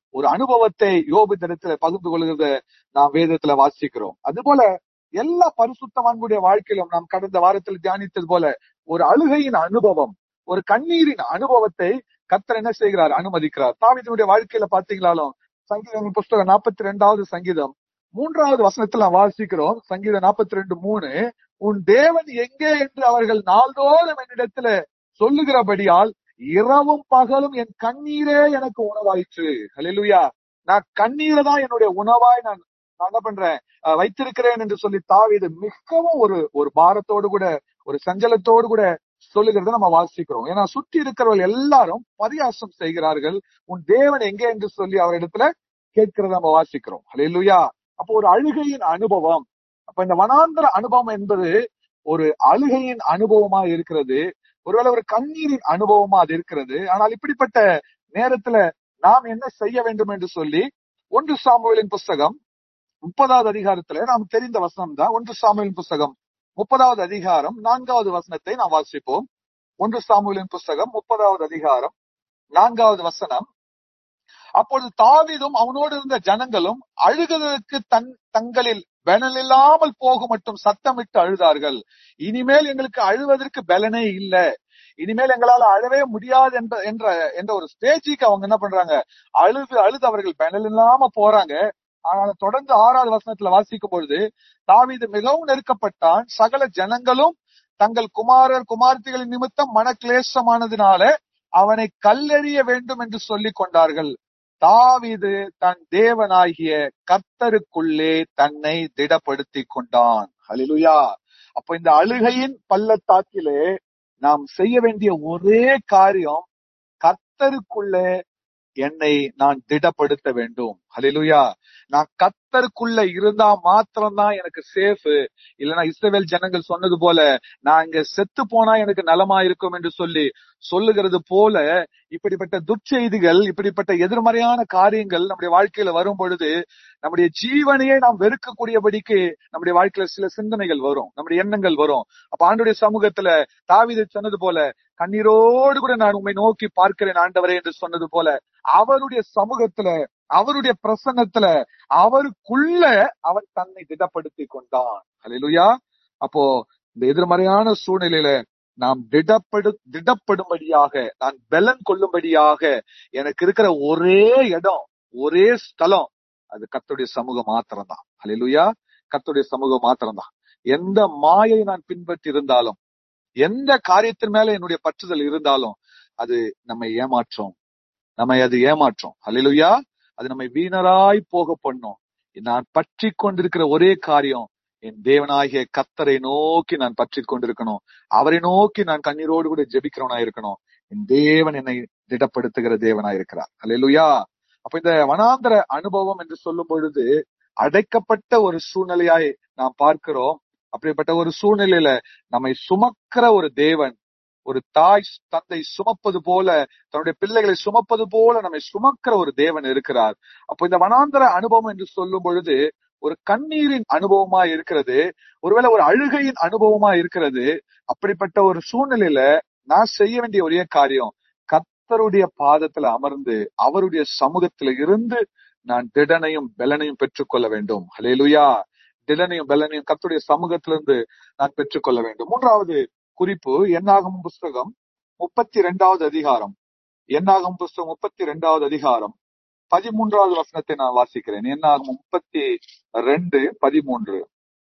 ஒரு அனுபவத்தை யோபித்திடத்துல பகிர்ந்து கொள்கிறத நாம் வேதத்துல வாசிக்கிறோம் அதுபோல எல்லா பரிசுத்தவான்களுடைய வாழ்க்கையிலும் நாம் கடந்த வாரத்தில் தியானித்தது போல ஒரு அழுகையின் அனுபவம் ஒரு கண்ணீரின் அனுபவத்தை கத்தர் என்ன செய்கிறார் அனுமதிக்கிறார் தாவிதனுடைய வாழ்க்கையில பாத்தீங்களாலும் சங்கீதம் புஸ்தகம் நாற்பத்தி ரெண்டாவது சங்கீதம் மூன்றாவது வசனத்துல நாம் வாசிக்கிறோம் சங்கீதம் நாற்பத்தி ரெண்டு மூணு உன் தேவன் எங்கே என்று அவர்கள் நாள்தோறும் என்னிடத்துல சொல்லுகிறபடியால் இரவும் பகலும் என் கண்ணீரே எனக்கு உணவாயிற்று ஹalleluya நான் கண்ணீரை தான் என்னுடைய உணவாய் நான் நான் என்ன பண்றேன் அஹ் வைத்திருக்கிறேன் என்று சொல்லி தாவீது மிகவும் ஒரு ஒரு பாரத்தோடு கூட ஒரு சஞ்சலத்தோடு கூட சொல்லுகிறத நம்ம வாசிக்கிறோம் ஏன்னா சுற்றி இருக்கிறவர்கள் எல்லாரும் பரியாசம் செய்கிறார்கள் உன் தேவன் எங்கே என்று சொல்லி அவரிடத்துல கேட்கிறத நம்ம வாசிக்கிறோம் ஹalleluya அப்போ ஒரு அழுகையின் அனுபவம் அப்ப இந்த வனாந்தர அனுபவம் என்பது ஒரு அழுகையின் அனுபவமா இருக்கிறது ஒருவேளை ஒரு கண்ணீரின் அனுபவமா அது இருக்கிறது ஆனால் இப்படிப்பட்ட நேரத்துல நாம் என்ன செய்ய வேண்டும் என்று சொல்லி ஒன்று சாமுவேலின் புஸ்தகம் முப்பதாவது அதிகாரத்துல நாம் தெரிந்த வசனம் தான் ஒன்று சாமுவேலின் புஸ்தகம் முப்பதாவது அதிகாரம் நான்காவது வசனத்தை நாம் வாசிப்போம் ஒன்று சாமுவேலின் புஸ்தகம் முப்பதாவது அதிகாரம் நான்காவது வசனம் அப்பொழுது தாவீதும் அவனோடு இருந்த ஜனங்களும் அழுகிறதற்கு தன் தங்களில் பலன் இல்லாமல் போக மட்டும் சத்தமிட்டு அழுதார்கள் இனிமேல் எங்களுக்கு அழுவதற்கு பலனே இல்ல இனிமேல் எங்களால அழவே முடியாது என்ற என்ற என்ற ஒரு ஸ்டேஜுக்கு அவங்க என்ன பண்றாங்க அழுது அழுது அவர்கள் பலன் இல்லாம போறாங்க ஆனால் தொடர்ந்து ஆறாவது வசனத்துல வாசிக்கும் பொழுது தாவீது மிகவும் நெருக்கப்பட்டான் சகல ஜனங்களும் தங்கள் குமாரர் குமார்த்திகளின் நிமித்தம் மனக்லேசமானதினால அவனை கல்லெறிய வேண்டும் என்று சொல்லிக் கொண்டார்கள் தாவீது தன் தேவனாகிய கர்த்தருக்குள்ளே தன்னை திடப்படுத்திக் கொண்டான் ஹalleluya அப்ப இந்த அழுகையின் பள்ளத்தாக்கிலே நாம் செய்ய வேண்டிய ஒரே காரியம் கர்த்தருக்குள்ளே என்னை நான் திடப்படுத்த வேண்டும் ஹalleluya நான் கர்த்தருக்குள்ள இருந்தா மாத்திரம்தான் எனக்கு சேஃப் இல்லைன்னா இஸ்ரவேல் ஜனங்கள் சொன்னது போல நான் இங்க செத்து போனா எனக்கு நலமா இருக்கும் என்று சொல்லி சொல்லுகிறது போல இப்படிப்பட்ட துர்ச்செய்திகள் இப்படிப்பட்ட எதிர்மறையான காரியங்கள் நம்முடைய வாழ்க்கையில வரும் பொழுது நம்முடைய ஜீவனையே நாம் வெறுக்கக்கூடியபடிக்கு நம்முடைய வாழ்க்கையில சில சிந்தனைகள் வரும் நம்முடைய எண்ணங்கள் வரும் அப்ப ஆண்டுடைய சமூகத்துல தாவீது சொன்னது போல கண்ணீரோடு கூட நான் உண்மை நோக்கி பார்க்கிறேன் ஆண்டவரே என்று சொன்னது போல அவருடைய சமூகத்துல அவருடைய பிரசன்னத்துல அவருக்குள்ள அவன் தன்னை திடப்படுத்தி கொண்டான் ஹalleluya அப்போ இந்த எதிர்மறையான சூழ்நிலையில நாம் திடப்படு திடப்படும்படியாக நான் பலன் கொள்ளும்படியாக எனக்கு இருக்கிற ஒரே இடம் ஒரே ஸ்தலம் அது கத்துடைய சமூகம் மாத்திரம்தான் ஹalleluya கத்துடைய சமூகம் மாத்திரம்தான் எந்த மாயை நான் பின்பற்றி இருந்தாலும் எந்த காரியத்தின் மேல என்னுடைய பற்றுதல் இருந்தாலும் அது நம்மை ஏமாற்றும் நம்மை அது ஏமாற்றும் ஹalleluya அது நம்மை வீணராய் போக பண்ணும் நான் பற்றி கொண்டிருக்கிற ஒரே காரியம் என் தேவனாகிய கத்தரை நோக்கி நான் பற்றி கொண்டிருக்கணும் அவரை நோக்கி நான் கண்ணீரோடு கூட ஜெபிக்கிறவனா இருக்கணும் என் தேவன் என்னை திடப்படுத்துகிற தேவனா இருக்கிறார் ஹalleluya அப்ப இந்த வனாந்தர அனுபவம் என்று சொல்லும் பொழுது அடைக்கப்பட்ட ஒரு சூழ்நிலையாய் நாம் பார்க்கிறோம் அப்படிப்பட்ட ஒரு சூழ்நிலையில நம்மை சுமக்கிற ஒரு தேவன் ஒரு தாய் தந்தை சுமப்பது போல தன்னுடைய பிள்ளைகளை சுமப்பது போல நம்மை சுமக்கிற ஒரு தேவன் இருக்கிறார் அப்போ இந்த வனாந்தர அனுபவம் என்று சொல்லும் பொழுது ஒரு கண்ணீரின் அனுபவமா இருக்கிறது ஒருவேளை ஒரு அழுகையின் அனுபவமா இருக்கிறது அப்படிப்பட்ட ஒரு சூழ்நிலையில நான் செய்ய வேண்டிய ஒரே காரியம் கத்தருடைய பாதத்துல அமர்ந்து அவருடைய சமூகத்துல இருந்து நான் திடனையும் பலனையும் பெற்றுக்கொள்ள வேண்டும் ஹலேலுயா திடனையும் பலனையும் கத்துடைய சமூகத்திலிருந்து நான் பெற்றுக்கொள்ள வேண்டும் மூன்றாவது குறிப்பு என்னாகும் புஸ்தகம் முப்பத்தி இரண்டாவது அதிகாரம் என்னாகும் புஸ்தகம் முப்பத்தி இரண்டாவது அதிகாரம் பதிமூன்றாவது வசனத்தை நான் வாசிக்கிறேன் என்னாகும் முப்பத்தி ரெண்டு பதிமூன்று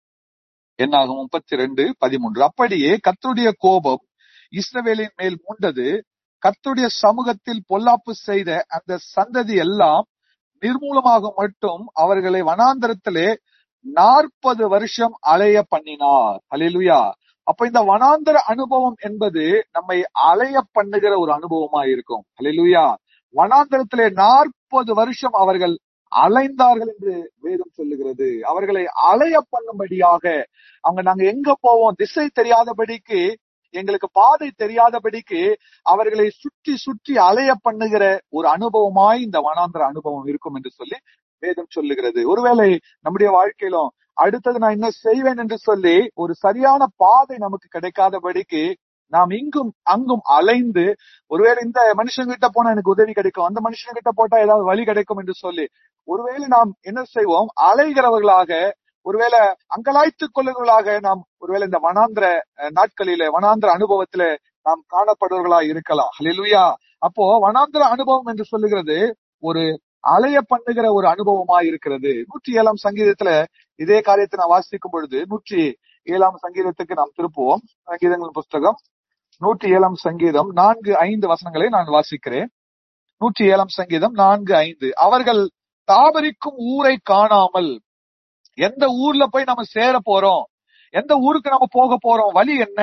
என்னாகும் முப்பத்தி ரெண்டு பதிமூன்று அப்படியே கர்த்தருடைய கோபம் இஸ்ரவேலின் மேல் மூண்டது கர்த்தருடைய சமூகத்தில் பொல்லாப்பு செய்த அந்த சந்ததி எல்லாம் நிர்மூலமாக மட்டும் அவர்களை வனாந்தரத்திலே நாற்பது வருஷம் அலைய பண்ணினார் ஹalleluya அப்ப இந்த வனாந்தர அனுபவம் என்பது நம்மை அலைய பண்ணுகிற ஒரு அனுபவமா இருக்கும் ஹalleluya வனாந்தரத்திலே நாற்பது வருஷம் அவர்கள் அலைந்தார்கள் என்று வேதம் சொல்லுகிறது அவர்களை அலைய பண்ணும்படியாக அவங்க நாங்க எங்க போவோம் திசை தெரியாதபடிக்கு எங்களுக்கு பாதை தெரியாதபடிக்கு அவர்களை சுற்றி சுற்றி அலைய பண்ணுகிற ஒரு அனுபவமாய் இந்த வனாந்தர அனுபவம் இருக்கும் என்று சொல்லி வேதம் சொல்லுகிறது ஒருவேளை நம்முடைய வாழ்க்கையிலும் அடுத்தது நான் என்ன செய்வேன் என்று சொல்லி ஒரு சரியான பாதை நமக்கு கிடைக்காதபடிக்கு நாம் இங்கும் அங்கும் அலைந்து ஒருவேளை இந்த மனுஷன் கிட்ட போனா எனக்கு உதவி கிடைக்கும் அந்த மனுஷன் கிட்ட போட்டா ஏதாவது வழி கிடைக்கும் என்று சொல்லி ஒருவேளை நாம் என்ன செய்வோம் அலைகிறவர்களாக ஒருவேளை அங்கலாய்த்துக் கொள்ளுகிறவர்களாக நாம் ஒருவேளை இந்த வனாந்திர அஹ், நாட்களிலே வனாந்திர அனுபவத்தில நாம் காணப்படுவர்களா இருக்கலாம் ஹalleluya அப்போ வனாந்திர அனுபவம் என்று சொல்லுகிறது ஒரு அலைய பண்ணுகிற ஒரு அனுபவமா இருக்கிறது நூற்றி ஏழாம் சங்கீதத்துல இதே காரியத்தை நான் வாசிக்கும் பொழுது நூற்றி ஏழாம் சங்கீதத்துக்கு நாம் திருப்புவோம் சங்கீதங்கள் புஸ்தகம் நூற்றி ஏழாம் சங்கீதம் நான்கு ஐந்து வசனங்களை நான் வாசிக்கிறேன் நூற்றி ஏழாம் சங்கீதம் நான்கு ஐந்து அவர்கள் தாபரிக்கும் ஊரை காணாமல் எந்த ஊர்ல போய் நம்ம சேர போறோம் எந்த ஊருக்கு நம்ம போக போறோம் வழி என்ன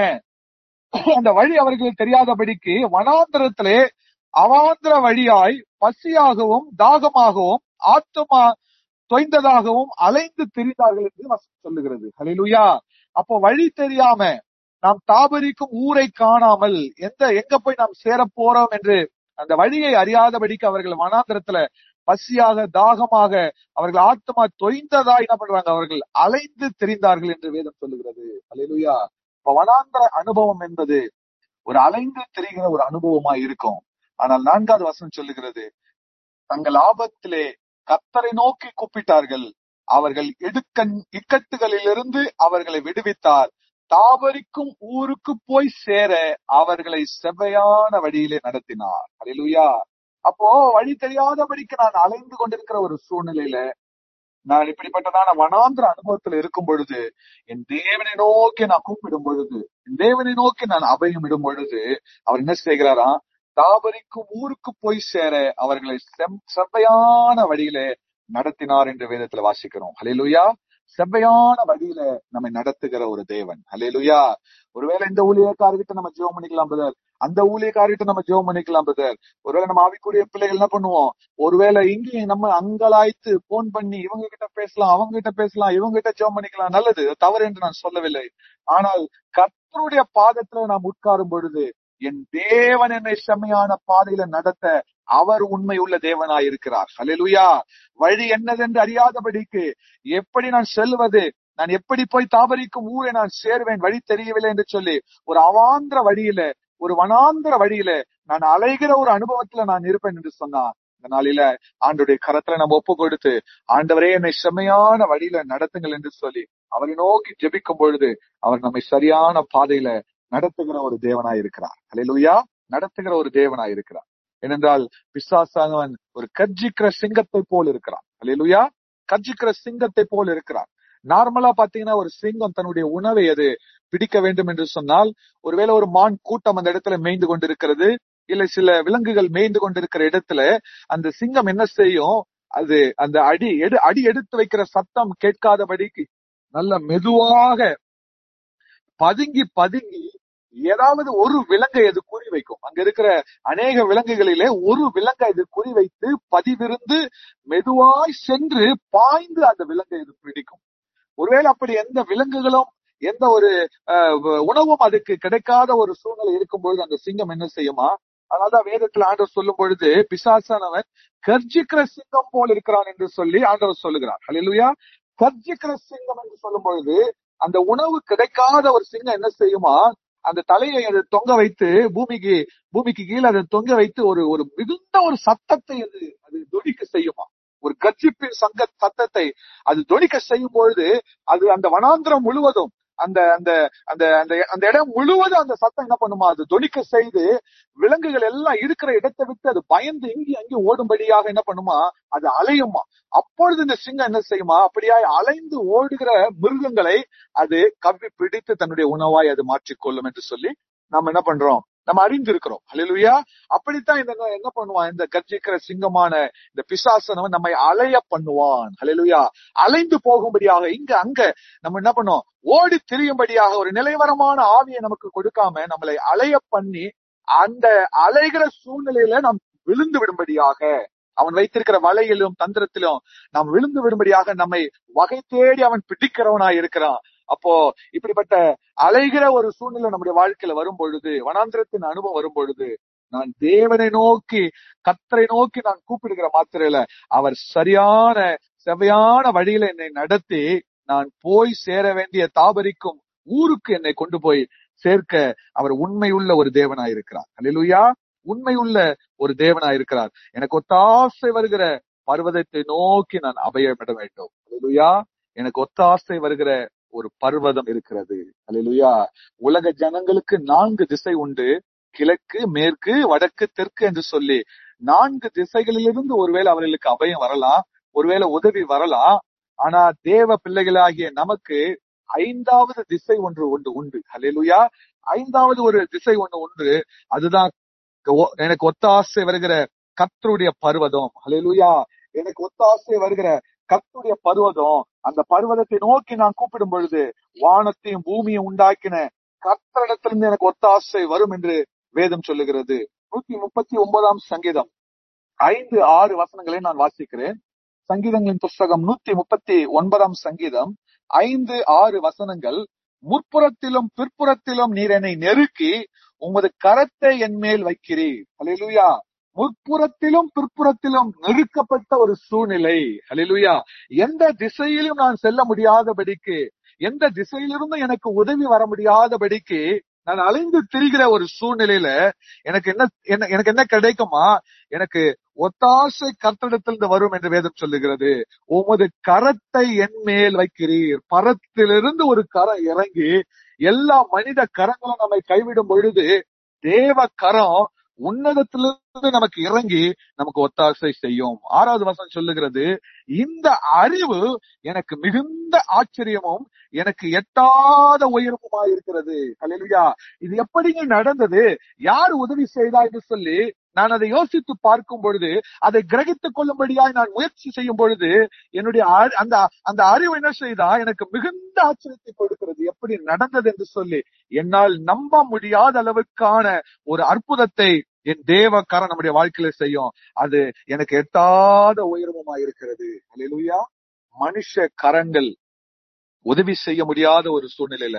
அந்த வழி அவர்களுக்கு தெரியாதபடிக்கு வனாந்திரத்திலே அவாந்திர வழியாய் பசியாகவும் தாகமாகவும் ஆத்துமா தொய்ந்ததாகவும் அலைந்து திரிந்தார்கள் என்று வசனம் சொல்லுகிறது ஹalleluya அப்போ வழி தெரியாம நாம் தாபரிக்கும் ஊரை காணாமல் எந்த எங்க போய் நாம் சேர போறோம் என்று அந்த வழியை அறியாதபடிக்கு அவர்கள் வனாந்திரத்துல பசியாக தாகமாக அவர்கள் ஆத்மா தொய்ந்ததா என்ன பண்றாங்க அவர்கள் அலைந்து திரிந்தார்கள் என்று வேதம் சொல்லுகிறது ஹalleluya இப்ப வனாந்திர அனுபவம் என்பது ஒரு அலைந்து திரிகிற ஒரு அனுபவமா இருக்கும் ஆனால் நான்காவது வசனம் சொல்லுகிறது தங்கள் ஆபத்திலே கத்தரை நோக்கி கூப்பிட்டார்கள் அவர்கள் எடுக்கண் இக்கட்டுகளிலிருந்து அவர்களை விடுவித்தார் தாபரிக்கும் ஊருக்கு போய் சேர அவர்களை செவ்வையான வழியிலே நடத்தினார் அல்லேலூயா அப்போ வழி தெரியாதபடிக்கு நான் அலைந்து கொண்டிருக்கிற ஒரு சூழ்நிலையில நான் இப்படிப்பட்டதான வனாந்திர அனுபவத்துல இருக்கும் பொழுது என் தேவனை நோக்கி நான் கூப்பிடும் பொழுது என் தேவனை நோக்கி நான் அபயம் இடும் பொழுது அவர் என்ன செய்கிறாராம் தாபரிக்கும் ஊருக்கு போய் சேர அவர்களை செம் செவ்வையான வழியில நடத்தினார் என்று வேதத்துல வாசிக்கிறோம் ஹalleluya செவ்வையான வழியில நம்மை நடத்துகிற ஒரு தேவன் ஹalleluya ஒருவேளை இந்த ஊழியக்காரர்கிட்ட நம்ம ஜெபம் பண்ணிக்கலாம் பிரதர் அந்த ஊழியக்காரர்கிட்ட நம்ம ஜெபம் பண்ணிக்கலாம் பிரதர் ஒருவேளை நம்ம ஆவிக்குரிய பிள்ளைகள் என்ன பண்ணுவோம் ஒருவேளை இங்கேயும் நம்ம அங்கலாய்த்து போன் பண்ணி இவங்க கிட்ட பேசலாம் அவங்க கிட்ட பேசலாம் இவங்க கிட்ட ஜெபம் பண்ணிக்கலாம் நல்லது அது தவறு என்று நான் சொல்லவில்லை ஆனால் கர்த்தருடைய பாதத்துல நாம் உட்காரும் பொழுது என் தேவன் என்னை செம்மையான பாதையில நடத்த அவர் உண்மை உள்ள தேவனாய் இருக்கிறார் ஹalleluya வழி என்னதென்று அறியாதபடிக்கு எப்படி நான் செல்வது நான் எப்படி போய் தாபரிக்கும் ஊரை நான் சேர்வேன் வழி தெரியவில்லை என்று சொல்லி ஒரு அவாந்திர வழியில ஒரு வனாந்திர வழியில நான் அலைகிற ஒரு அனுபவத்துல நான் இருப்பேன் என்று சொன்னா இந்த நாளில ஆண்டுடைய கரத்துல நம்ம ஒப்பு கொடுத்து ஆண்டவரே என்னை செம்மையான வழியில நடத்துங்கள் என்று சொல்லி அவரை நோக்கி ஜெபிக்கும் பொழுது அவர் நம்மை சரியான பாதையில நடத்துகிற ஒரு தேவனாய் இருக்கிறார் ஹalleluya நடத்துகிற ஒரு தேவனாய் இருக்கிறார் ஏனென்றால் பிசாசானவன் ஒரு கர்ஜிக்கிற சிங்கத்தை போல் இருக்கிறான் ஹalleluya கர்ஜிக்கிற சிங்கத்தை போல் இருக்கிறான் நார்மலா பாத்தீங்கன்னா ஒரு சிங்கம் தன்னுடைய உணவை அது பிடிக்க வேண்டும் என்று சொன்னால் ஒருவேளை ஒரு மான் கூட்டம் அந்த இடத்துல மேய்ந்து கொண்டிருக்கிறது இல்ல சில விலங்குகள் மேய்ந்து கொண்டிருக்கிற இடத்துல அந்த சிங்கம் என்ன செய்யும் அது அந்த அடி எடு அடி எடுத்து வைக்கிற சத்தம் கேட்காதபடிக்கு நல்ல மெதுவாக பதுங்கி பதுங்கி ஏதாவது ஒரு விலங்கை அது குறி வைக்கும் அங்க இருக்கிற அநேக விலங்குகளிலே ஒரு விலங்கை இது குறி வைத்து பதிவிருந்து மெதுவாய் சென்று பாய்ந்து அந்த விலங்கை இது பிடிக்கும் ஒருவேளை அப்படி எந்த விலங்குகளும் எந்த ஒரு அஹ், உணவும் அதுக்கு கிடைக்காத ஒரு சூழ்நிலை இருக்கும் பொழுது அந்த சிங்கம் என்ன செய்யுமா அதனாலதான் வேதத்துல ஆண்டவர் சொல்லும் பொழுது பிசாசானவன் கர்ஜிக்கிற சிங்கம் போல் இருக்கிறான் என்று சொல்லி ஆண்டவர் சொல்லுகிறார் ஹalleluya கர்ஜிக்கிற சிங்கம் என்று சொல்லும் பொழுது அந்த உணவு கிடைக்காத ஒரு சிங்கம் என்ன செய்யுமா அந்த தலையை அது தொங்க வைத்து பூமிக்கு பூமிக்கு கீழே அதை தொங்க வைத்து ஒரு ஒரு மிகுந்த ஒரு சத்தத்தை அது அது துடிக்க செய்யுமா ஒரு கர்ஜிப்பின் சங்க சத்தத்தை அது துடிக்க செய்யும் பொழுது அது அந்த வனாந்திரம் முழுவதும் அந்த அந்த அந்த அந்த அந்த இடம் முழுவதும் அந்த சத்தம் என்ன பண்ணுமா அது துடிக்க செய்து விலங்குகள் எல்லாம் இருக்கிற இடத்தை விட்டு அது பயந்து இங்கே அங்கே ஓடும்படியாக என்ன பண்ணுமா அது அலையுமா அப்பொழுது இந்த சிங்கம் என்ன செய்யுமா அப்படியாய் அலைந்து ஓடுகிற மிருகங்களை அது கவ்வி பிடித்து தன்னுடைய உணவாய் அது மாற்றிக்கொள்ளும் என்று சொல்லி நாம் என்ன பண்றோம் நம்ம அறிந்திருக்கிறோம் ஹalleluya அப்படித்தான் இந்த என்ன பண்ணுவான் இந்த கர்ஜிக்கிற சிங்கமான இந்த பிசாசனவன் நம்மை அலைய பண்ணுவான் ஹalleluya அலைந்து போகும்படியாக இங்க அங்க நம்ம என்ன பண்ணோம் ஓடி திரியும்படியாக ஒரு நிலைவரமான ஆவியை நமக்கு கொடுக்காம நம்மளை அலைய பண்ணி அந்த அலைகிற சூழ்நிலையில நாம் விழுந்து விடும்படியாக அவன் வைத்திருக்கிற வலையிலும் தந்திரத்திலும் நாம் விழுந்து விடும்படியாக நம்மை வகை தேடி அவன் பிடிக்கிறவனாய் இருக்கிறான் அப்போ இப்படிப்பட்ட அலைகிற ஒரு சூழ்நிலை நம்முடைய வாழ்க்கையில வரும் பொழுது வனாந்திரத்தின் அனுபவம் வரும் பொழுது நான் தேவனை நோக்கி கத்தரை நோக்கி நான் கூப்பிடுகிற மாத்திரையில அவர் சரியான செவையான வழியில என்னை நடத்தி நான் போய் சேர வேண்டிய தாபரிக்கும் ஊருக்கு என்னை கொண்டு போய் சேர்க்க அவர் உண்மையுள்ள ஒரு தேவனாய் இருக்கிறார் அல்லேலூயா உண்மையுள்ள ஒரு தேவனாய் இருக்கிறார் எனக்கு ஒத்தாசை வருகிற பர்வதத்தை நோக்கி நான் அபயமிட வேண்டும் அல்லேலூயா எனக்கு ஒத்தாசை வருகிற ஒரு பர்வதம் இருக்கிறது அல்லேலூயா உலக ஜனங்களுக்கு நான்கு திசை உண்டு கிழக்கு மேற்கு வடக்கு தெற்கு என்று சொல்லி நான்கு திசைகளிலிருந்து ஒருவேளை அவர்களுக்கு அபயம் வரலாம் ஒருவேளை உதவி வரலாம் ஆனா தேவ பிள்ளைகளாகிய நமக்கு ஐந்தாவது திசை ஒன்று உண்டு உண்டு அல்லேலூயா ஐந்தாவது ஒரு திசை ஒன்று உண்டு அதுதான் ஒ- எனக்கு ஒத்தாசை வருகிற கர்த்தருடைய பர்வதம் அல்லேலூயா எனக்கு ஒத்தாசை வருகிற கர்த்தருடைய பர்வதம் அந்த பர்வதத்தை நோக்கி நான் கூப்பிடும் பொழுது வானத்தையும் பூமியும் உண்டாக்கின கர்த்தரிடத்திலிருந்து எனக்கு ஒத்தாசை வரும் என்று வேதம் சொல்லுகிறது நூத்தி முப்பத்தி ஒன்பதாம் சங்கீதம் ஐந்து ஆறு வசனங்களை நான் வாசிக்கிறேன் சங்கீதங்களின் புஸ்தகம் நூத்தி முப்பத்தி ஒன்பதாம் சங்கீதம் ஐந்து ஆறு வசனங்கள் முற்புறத்திலும் பிற்புறத்திலும் நீர் என்னை நெருக்கி உமது கரத்தை என் மேல் வைக்கிறீர் ஹalleluya முற்புறத்திலும் பிற்புறத்திலும் நெருக்கப்பட்ட ஒரு சூழ்நிலை ஹalleluya எந்த திசையிலும் நான் செல்ல முடியாதபடிக்கு எந்த திசையிலிருந்தும் எனக்கு உதவி வர முடியாதபடிக்கு நான் அலைந்து திரிகிற ஒரு சூழ்நிலையில எனக்கு என்ன என்ன எனக்கு என்ன கிடைக்குமா எனக்கு ஒத்தாசை கர்த்தரிடத்திலிருந்து வரும் என்று வேதம் சொல்லுகிறது உமது கரத்தை என் மேல் வைக்கிறீர் பரத்திலிருந்து ஒரு கரம் இறங்கி எல்லா மனித கரங்களும் நம்மை கைவிடும் பொழுது தேவ கரம் உன்னதத்திலிருந்து நமக்கு இறங்கி நமக்கு ஒத்தாசை செய்யும் ஆறாவது வசனம் சொல்லுகிறது இந்த அறிவு எனக்கு மிகுந்த ஆச்சரியமும் எனக்கு எட்டாத உயரமுமா இருக்கிறது ஹalleluya இது எப்படிங்க நடந்தது யார் உதவி செய்தா என்று சொல்லி நான் அதை யோசித்து பார்க்கும் பொழுது அதை கிரகித்துக் கொள்ளும்படியாய் நான் முயற்சி செய்யும் பொழுது என்னுடைய அறி- அந்த அந்த அறிவு என்ன செய்தா எனக்கு மிகுந்த ஆச்சரியத்தை கொடுக்கிறது எப்படி நடந்தது என்று சொல்லி என்னால் நம்ப முடியாத அளவுக்கான ஒரு அற்புதத்தை என் தேவ கரம் நம்முடைய வாழ்க்கையில செய்யும் அது எனக்கு எட்டாத உயரமுமா இருக்கிறது அல்லேலூயா மனுஷ கரங்கள் உதவி செய்ய முடியாத ஒரு சூழ்நிலையில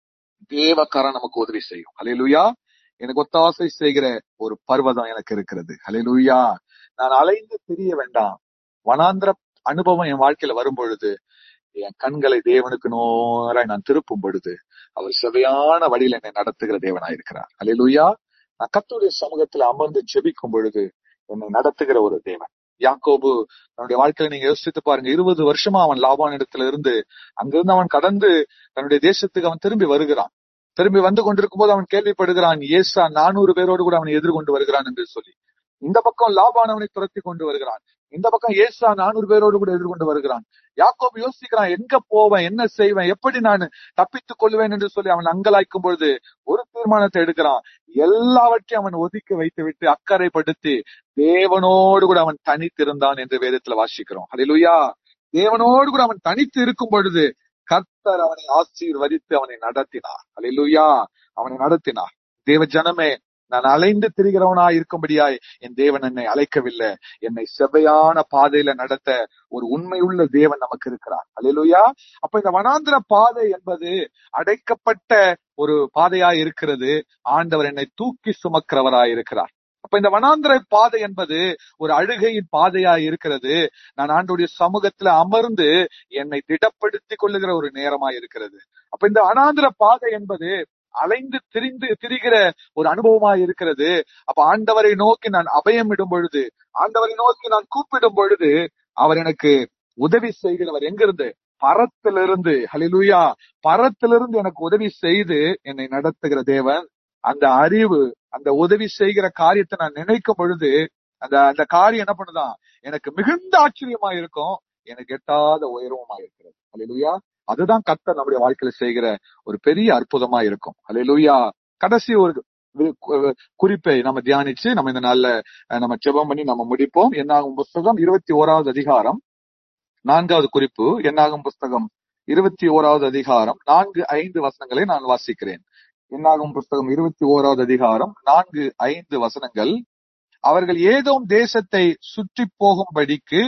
தேவ கரம் நமக்கு உதவி செய்யும் அல்லேலூயா எனக்கு ஒத்தாசை செய்கிற ஒரு பர்வதம் எனக்கு இருக்கிறது அல்லேலூயா நான் அலைந்து திரிய வேண்டாம் வனாந்திர அனுபவம் என் வாழ்க்கையில வரும் பொழுது என் கண்களை தேவனுக்கு நோராய் நான் திருப்பும் பொழுது அவர் செவையான வழியில் என்னை நடத்துகிற தேவனாயிருக்கிறார் அல்லேலூயா நான் கர்த்தருடைய சமூகத்துல அமர்ந்து ஜெபிக்கும் பொழுது என்னை நடத்துகிற ஒரு தேவன் யாக்கோபு தன்னுடைய வாழ்க்கையில நீங்க யோசித்து பாருங்க இருபது வருஷமா அவன் லாபான் இடத்துல இருந்து அங்கிருந்து அவன் கடந்து தன்னுடைய தேசத்துக்கு அவன் திரும்பி வருகிறான் திரும்பி வந்து கொண்டிருக்கும் போது அவன் கேள்விப்படுகிறான் ஏசா நானூறு பேரோடு கூட அவனை எதிர்கொண்டு வருகிறான் என்று சொல்லி இந்த பக்கம் லாபான் அவனை துரத்தி கொண்டு வருகிறான் இந்த பக்கம் ஏசா நானூறு பேரோடு கூட எதிர்கொண்டு வருகிறான் யாக்கோபு யோசிக்கிறான் எங்க போவேன் என்ன செய்வேன் எப்படி நான் தப்பித்துக் கொள்வேன் என்று சொல்லி அவன் அங்கலாய்க்கும் பொழுது ஒரு தீர்மானத்தை எடுக்கிறான் எல்லாவற்றையும் அவன் ஒதுக்கி வைத்து விட்டு அக்கறைப்படுத்தி தேவனோடு கூட அவன் தனித்திருந்தான் என்று வேதத்துல வாசிக்கிறோம் ஹalleluya தேவனோடு கூட அவன் தனித்து இருக்கும் பொழுது கர்த்தர் அவனை ஆசீர்வதித்து அவனை நடத்தினார் ஹalleluya அவனை நடத்தினார் தேவ ஜனமே நான் அலைந்து திரிகிறவனாய் இருக்கும்படியாய் என் தேவன் என்னை அழைக்கவில்லை என்னை செவ்வையான பாதையில நடத்த ஒரு உண்மையுள்ள தேவன் நமக்கு இருக்கிறார் அல்லேலூயா அப்ப இந்த வனாந்திர பாதை என்பது அடைக்கப்பட்ட ஒரு பாதையாய் இருக்கிறது ஆண்டவர் என்னை தூக்கி சுமக்கிறவராய் இருக்கிறார் அப்ப இந்த வனாந்திர பாதை என்பது ஒரு அழுகையின் பாதையாய் இருக்கிறது நான் ஆண்டுடைய சமூகத்துல அமர்ந்து என்னை திடப்படுத்திக் கொள்ளுகிற ஒரு நேரமாய் இருக்கிறது அப்ப இந்த வனாந்திர பாதை என்பது அலைந்து திரிந்து திரிகிற ஒரு அனுபவமாய் இருக்கிறது அப்ப ஆண்டவரை நோக்கி நான் அபயமிடும் பொழுது ஆண்டவரை நோக்கி நான் கூப்பிடும் பொழுது அவர் எனக்கு உதவி செய்கிறவர் எங்கிருந்து பரத்திலிருந்து ஹலிலூயா பரத்திலிருந்து எனக்கு உதவி செய்து என்னை நடத்துகிற தேவன் அந்த அறிவு அந்த உதவி செய்கிற காரியத்தை நான் நினைக்கும் பொழுது அந்த அந்த காரியம் என்ன பண்ணுதான் எனக்கு மிகுந்த ஆச்சரியமா இருக்கும் எனக்கு எட்டாத உயரவுமா இருக்கிறது ஹலிலூயா அதுதான் கர்த்தர் நம்முடைய வாழ்க்கையில செய்கிற ஒரு பெரிய அற்புதமா இருக்கும் ஹலிலூயா கடைசி ஒரு வி- கு- குறிப்பை நம்ம தியானிச்சு நம்ம இந்த நாள்ல அஹ், நம்ம ஜெபம் பண்ணி நம்ம முடிப்போம் என்னாகும் புஸ்தகம் இருபத்தி ஓராவது அதிகாரம் நான்காவது குறிப்பு என்னாகும் புஸ்தகம் இருபத்தி ஓராவது அதிகாரம் நான்கு ஐந்து வசனங்களை நான் வாசிக்கிறேன் என்னாகும் புஸ்தகம் இருபத்தி ஓராவது அதிகாரம் நான்கு ஐந்து வசனங்கள் அவர்கள் ஏதோம் தேசத்தை சுற்றி போகும்படிக்கு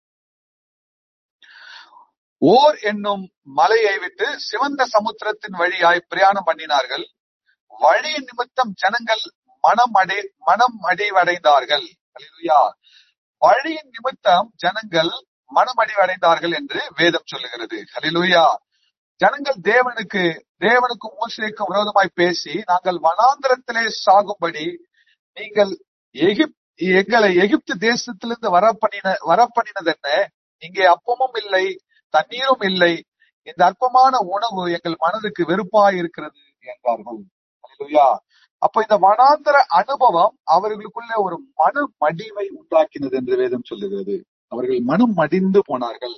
ஓர் என்னும் மலையை விட்டு சிவந்த சமுத்திரத்தின் வழியாய் பிரயாணம் பண்ணினார்கள் வழியின் நிமித்தம் ஜனங்கள் மனம் அடை மனம் அடிவடைந்தார்கள் அல்லேலூயா வழியின் நிமித்தம் ஜனங்கள் மனமடிவடைந்தார்கள் என்று வேதம் சொல்லுகிறது ஹalleluya ஜனங்கள் தேவனுக்கு தேவனுக்கும் மோசேக்கும் விரோதமாய் பேசி நாங்கள் வனாந்திரத்திலே சாகும்படி நீங்கள் எகிப் எங்களை எகிப்து தேசத்திலிருந்து வர பண்ணின வர பண்ணினது என்ன இங்கே அப்பமும் இல்லை தண்ணீரும் இல்லை இந்த அற்பமான உணவு எங்கள் மனதுக்கு வெறுப்பாய் இருக்கிறது என்றார்கள் அல்லேலூயா அப்ப இந்த வனாந்தர அனுபவம் அவர்களுக்குள்ள ஒரு மன மடிவை உண்டாக்கினது என்று வேதம் சொல்லுகிறது அவர்கள் மனம் மடிந்து போனார்கள்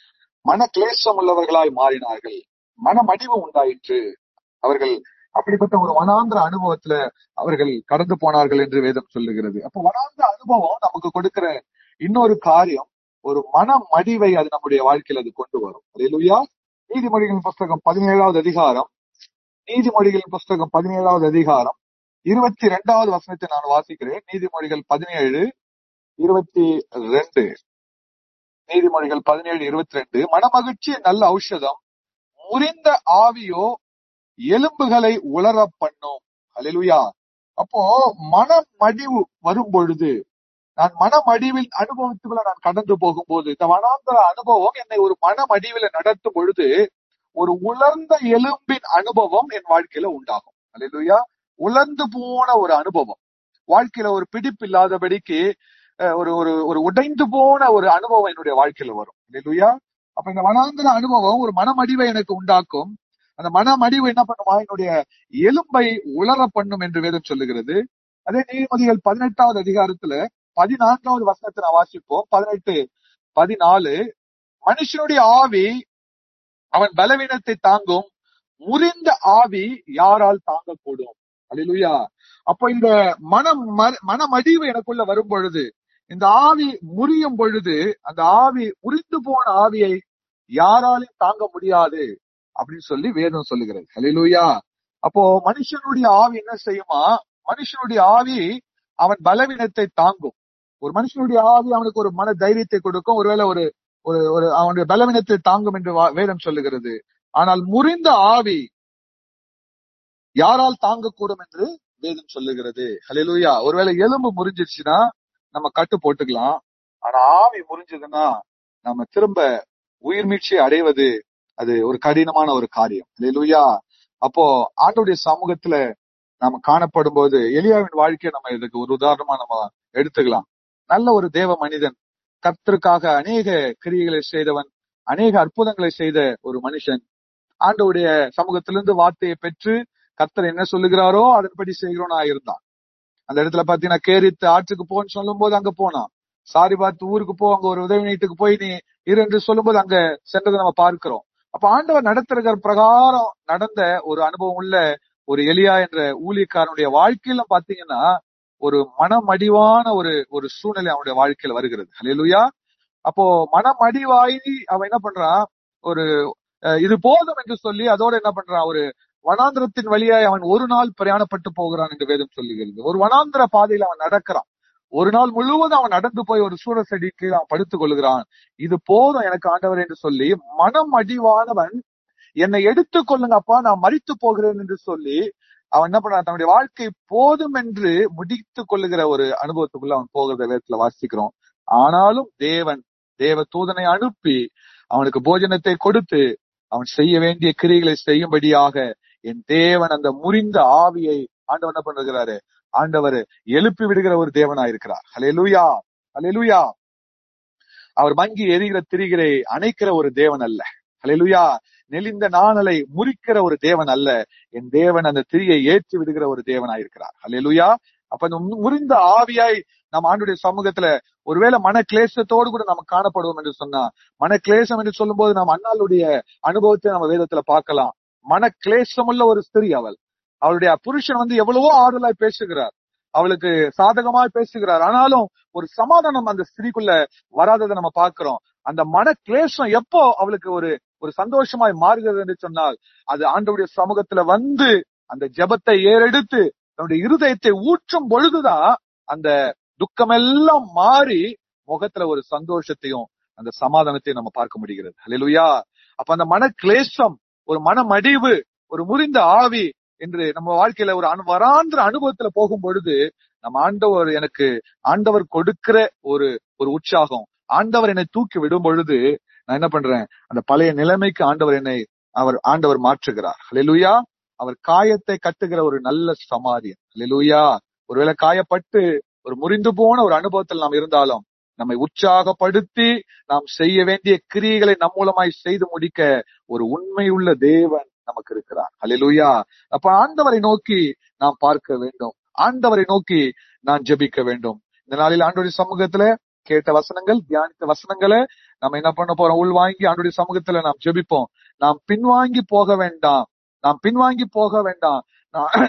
மன கிளேசம் உள்ளவர்களாய் மாறினார்கள் மனமடிவு உண்டாயிற்று அவர்கள் அப்படிப்பட்ட ஒரு வனாந்திர அனுபவத்துல அவர்கள் கடந்து போனார்கள் என்று வேதம் சொல்லுகிறது அப்ப வனாந்திர அனுபவம் நமக்கு கொடுக்கிற இன்னொரு காரியம் ஒரு மன மடிவை அது நம்முடைய வாழ்க்கையில் அது கொண்டு வரும் அல்லேலூயா நீதிமொழிகளின் புஸ்தகம் பதினேழாவது அதிகாரம் நீதிமொழிகளின் புஸ்தகம் பதினேழாவது அதிகாரம் இருபத்தி ரெண்டாவது வசனத்தை நான் வாசிக்கிறேன் நீதிமொழிகள் பதினேழு இருபத்தி ரெண்டு நீதிமொழிகள் பதினேழு இருபத்தி ரெண்டு மனமகிழ்ச்சி நல்ல ஔஷதம் முறிந்த ஆவியோ எலும்புகளை உலர பண்ணும் அல்லேலூயா அப்போ மனமடிவு வரும் பொழுது நான் மனமடிவில் அனுபவத்துக்குள்ள நான் கடந்து போகும்போது இந்த வனாந்தர அனுபவம் என்னை ஒரு மனமடிவில நடத்தும் பொழுது ஒரு உலர்ந்த எலும்பின் அனுபவம் என் வாழ்க்கையில உண்டாகும் அல்லேலூயா உலர்ந்து போன ஒரு அனுபவம் வாழ்க்கையில ஒரு பிடிப்பு இல்லாதபடிக்கு அஹ், ஒரு ஒரு ஒரு உடைந்து போன ஒரு அனுபவம் என்னுடைய வாழ்க்கையில வரும் இல்லையா அப்ப இந்த வனாந்தர அனுபவம் ஒரு மனமடிவை எனக்கு உண்டாக்கும் அந்த மனமடிவு என்ன பண்ணுமா என்னுடைய எலும்பை உலர பண்ணும் என்று வேதம் சொல்லுகிறது அதே நீதிமதிகள் பதினெட்டாவது அதிகாரத்துல பதினான்காவது வசனத்தை நான் வாசிப்போம் பதினெட்டு பதினாலு மனுஷனுடைய ஆவி அவன் பலவீனத்தை தாங்கும் முறிந்த ஆவி யாரால் தாங்கக்கூடும் அல்லேலூயா அப்ப இந்த மனம் ம- மனமடிவு எனக்குள்ள வரும் பொழுது இந்த ஆவி முறியும் பொழுது அந்த ஆவி உரிந்து போன ஆவியை யாராலையும் தாங்க முடியாது அப்படின்னு சொல்லி வேதம் சொல்லுகிறது அல்லேலூயா அப்போ மனுஷனுடைய ஆவி என்ன செய்யுமா மனுஷனுடைய ஆவி அவன் பலவீனத்தை தாங்கும் ஒரு மனுஷனுடைய ஆவி அவனுக்கு ஒரு மன தைரியத்தை கொடுக்கும் ஒருவேளை ஒரு ஒரு ஒரு அவனுடைய பலவீனத்தை தாங்கும் என்று வா- வேதம் சொல்லுகிறது ஆனால் முறிந்த ஆவி யாரால் தாங்கக்கூடும் என்று வேதம் சொல்லுகிறது ஹalleluya ஒருவேளை எலும்பு முறிஞ்சிருச்சுன்னா நம்ம கட்டு போட்டுக்கலாம் ஆனா ஆவி முறிஞ்சதுன்னா நம்ம திரும்ப உயிர் மீட்சி அடைவது அது ஒரு கடினமான ஒரு காரியம் ஹalleluya அப்போ ஆண்டவருடைய சமூகத்துல நாம காணப்படும் போது எலியாவின் வாழ்க்கையை நம்ம இதுக்கு ஒரு உதாரணமா நம்ம எடுத்துக்கலாம் நல்ல ஒரு தேவ மனிதன் கர்த்தருக்காக அநேக கிரியைகளை செய்தவன் அநேக அற்புதங்களை செய்த ஒரு மனுஷன் ஆண்டவருடைய சமூகத்திலிருந்து வார்த்தையை பெற்று கர்த்தர் என்ன சொல்லுகிறாரோ அதன்படி செய்கிறோனா இருந்தான் அந்த இடத்துல பாத்தீங்கன்னா கேரித்து ஆற்றுக்கு போன்னு சொல்லும் போது அங்க போனான் சாரி பார்த்து ஊருக்கு போ அங்க ஒரு உதவி நீட்டுக்கு போய் நீ இரு என்று சொல்லும்போது அங்க சென்றதை நம்ம பார்க்கிறோம் அப்ப ஆண்டவர் நடத்துகிற பிரகாரம் நடந்த ஒரு அனுபவம் உள்ள ஒரு எலியா என்ற ஊழியக்காரனுடைய வாழ்க்கையில பாத்தீங்கன்னா ஒரு மனமடிவான ஒரு ஒரு சூழ்நிலை அவனுடைய வாழ்க்கையில வருகிறது ஹalleluya அப்போ மனமடிவாயி அவன் என்ன பண்றான் ஒரு அஹ், இது போதும் என்று சொல்லி அதோட என்ன பண்றான் ஒரு வனாந்திரத்தின் வழியாய் அவன் ஒரு நாள் பிரயாணப்பட்டு போகிறான் என்று வேதம் சொல்லுகிறது ஒரு வனாந்திர பாதையில அவன் நடக்கிறான் ஒரு நாள் முழுவதும் அவன் நடந்து போய் ஒரு சூர செடிக்கு அவன் படுத்துக் கொள்கிறான் இது போதும் எனக்கு ஆண்டவர் என்று சொல்லி மனம் அடிவானவன் என்னை எடுத்துக் கொள்ளுங்க அப்பா நான் மரித்து போகிறேன் என்று சொல்லி அவன் என்ன பண்றான் தன்னுடைய வாழ்க்கை போதும் என்று முடித்துக் கொள்ளுகிற ஒரு அனுபவத்துக்குள்ள அவன் போகிறத வேதத்துல வாசிக்கிறோம் ஆனாலும் தேவன் தேவ தூதனை அனுப்பி அவனுக்கு போஜனத்தை கொடுத்து அவன் செய்ய வேண்டிய கிரிகளை செய்யும்படியாக என் தேவன் அந்த முறிந்த ஆவியை ஆண்டவர் என்ன பண்ணுகிறாரு ஆண்டவர் எழுப்பி விடுகிற ஒரு தேவனா இருக்கிறார் ஹalleluya ஹalleluya அவர் மங்கி எரிகிற திரிகிறை அணைக்கிற ஒரு தேவன் அல்ல ஹalleluya நெளிந்த நாணலை முறிக்கிற ஒரு தேவன் அல்ல என் தேவன் அந்த திரியை ஏற்றி விடுகிற ஒரு தேவனாய் இருக்கிறார் ஹalleluya அப்ப அந்த மு- முறிந்த ஆவியாய் நம்ம ஆண்டுடைய சமூகத்துல ஒருவேளை மன கிளேசத்தோடு கூட நம்ம காணப்படுவோம் என்று சொன்னா மன கிளேசம் என்று சொல்லும்போது நாம் அண்ணாளுடைய அனுபவத்தை நம்ம வேதத்துல பார்க்கலாம் மன கிளேசமுள்ள ஒரு ஸ்திரீ அவள் அவளுடைய புருஷன் வந்து எவ்வளவோ ஆறுதலாய் பேசுகிறார் அவளுக்கு சாதகமாய் பேசுகிறார் ஆனாலும் ஒரு சமாதானம் அந்த ஸ்திரீக்குள்ள வராததை நம்ம பார்க்கிறோம் அந்த மன கிளேசம் எப்போ அவளுக்கு ஒரு ஒரு சந்தோஷமாய் மாறுகிறது என்று சொன்னால் அது ஆண்டவருடைய சமூகத்துல வந்து அந்த ஜெபத்தை ஏறெடுத்து தன்னுடைய இருதயத்தை ஊற்றும் பொழுதுதான் அந்த துக்கமெல்லாம் மாறி முகத்துல ஒரு சந்தோஷத்தையும் அந்த சமாதானத்தையும் நம்ம பார்க்க முடிகிறது ஹalleluya அப்ப அந்த மன கிளேசம் ஒரு மனமடிவு ஒரு முறிந்த ஆவி என்று நம்ம வாழ்க்கையில ஒரு அனு வராந்திர அனுபவத்துல போகும் பொழுது நம்ம ஆண்டவர் எனக்கு ஆண்டவர் கொடுக்கிற ஒரு ஒரு உற்சாகம் ஆண்டவர் என்னை தூக்கி விடும் பொழுது நான் என்ன பண்றேன் அந்த பழைய நிலைமைக்கு ஆண்டவர் என்னை அவர் ஆண்டவர் மாற்றுகிறார் ஹalleluya அவர் காயத்தை கட்டுகிற ஒரு நல்ல சமாரியன் ஹalleluya ஒருவேளை காயப்பட்டு ஒரு முறிந்து போன ஒரு அனுபவத்தில் நாம் இருந்தாலும் நம்மை உற்சாகப்படுத்தி நாம் செய்ய வேண்டிய கிரியைகளை நம் மூலமாய் செய்து முடிக்க ஒரு உண்மையுள்ள தேவன் நமக்கு இருக்கிறார் ஹalleluya அப்ப ஆண்டவரை நோக்கி நாம் பார்க்க வேண்டும் ஆண்டவரை நோக்கி நான் ஜெபிக்க வேண்டும் இந்த நாளில் ஆண்டவருடைய சமூகத்துல கேட்ட வசனங்கள் தியானித்த வசனங்களை நம்ம என்ன பண்ண போறோம் உள்வாங்கி ஆண்டவருடைய சமூகத்துல நாம் ஜெபிப்போம் நாம் பின்வாங்கி போக வேண்டாம் நாம் பின்வாங்கி போக வேண்டாம் நான்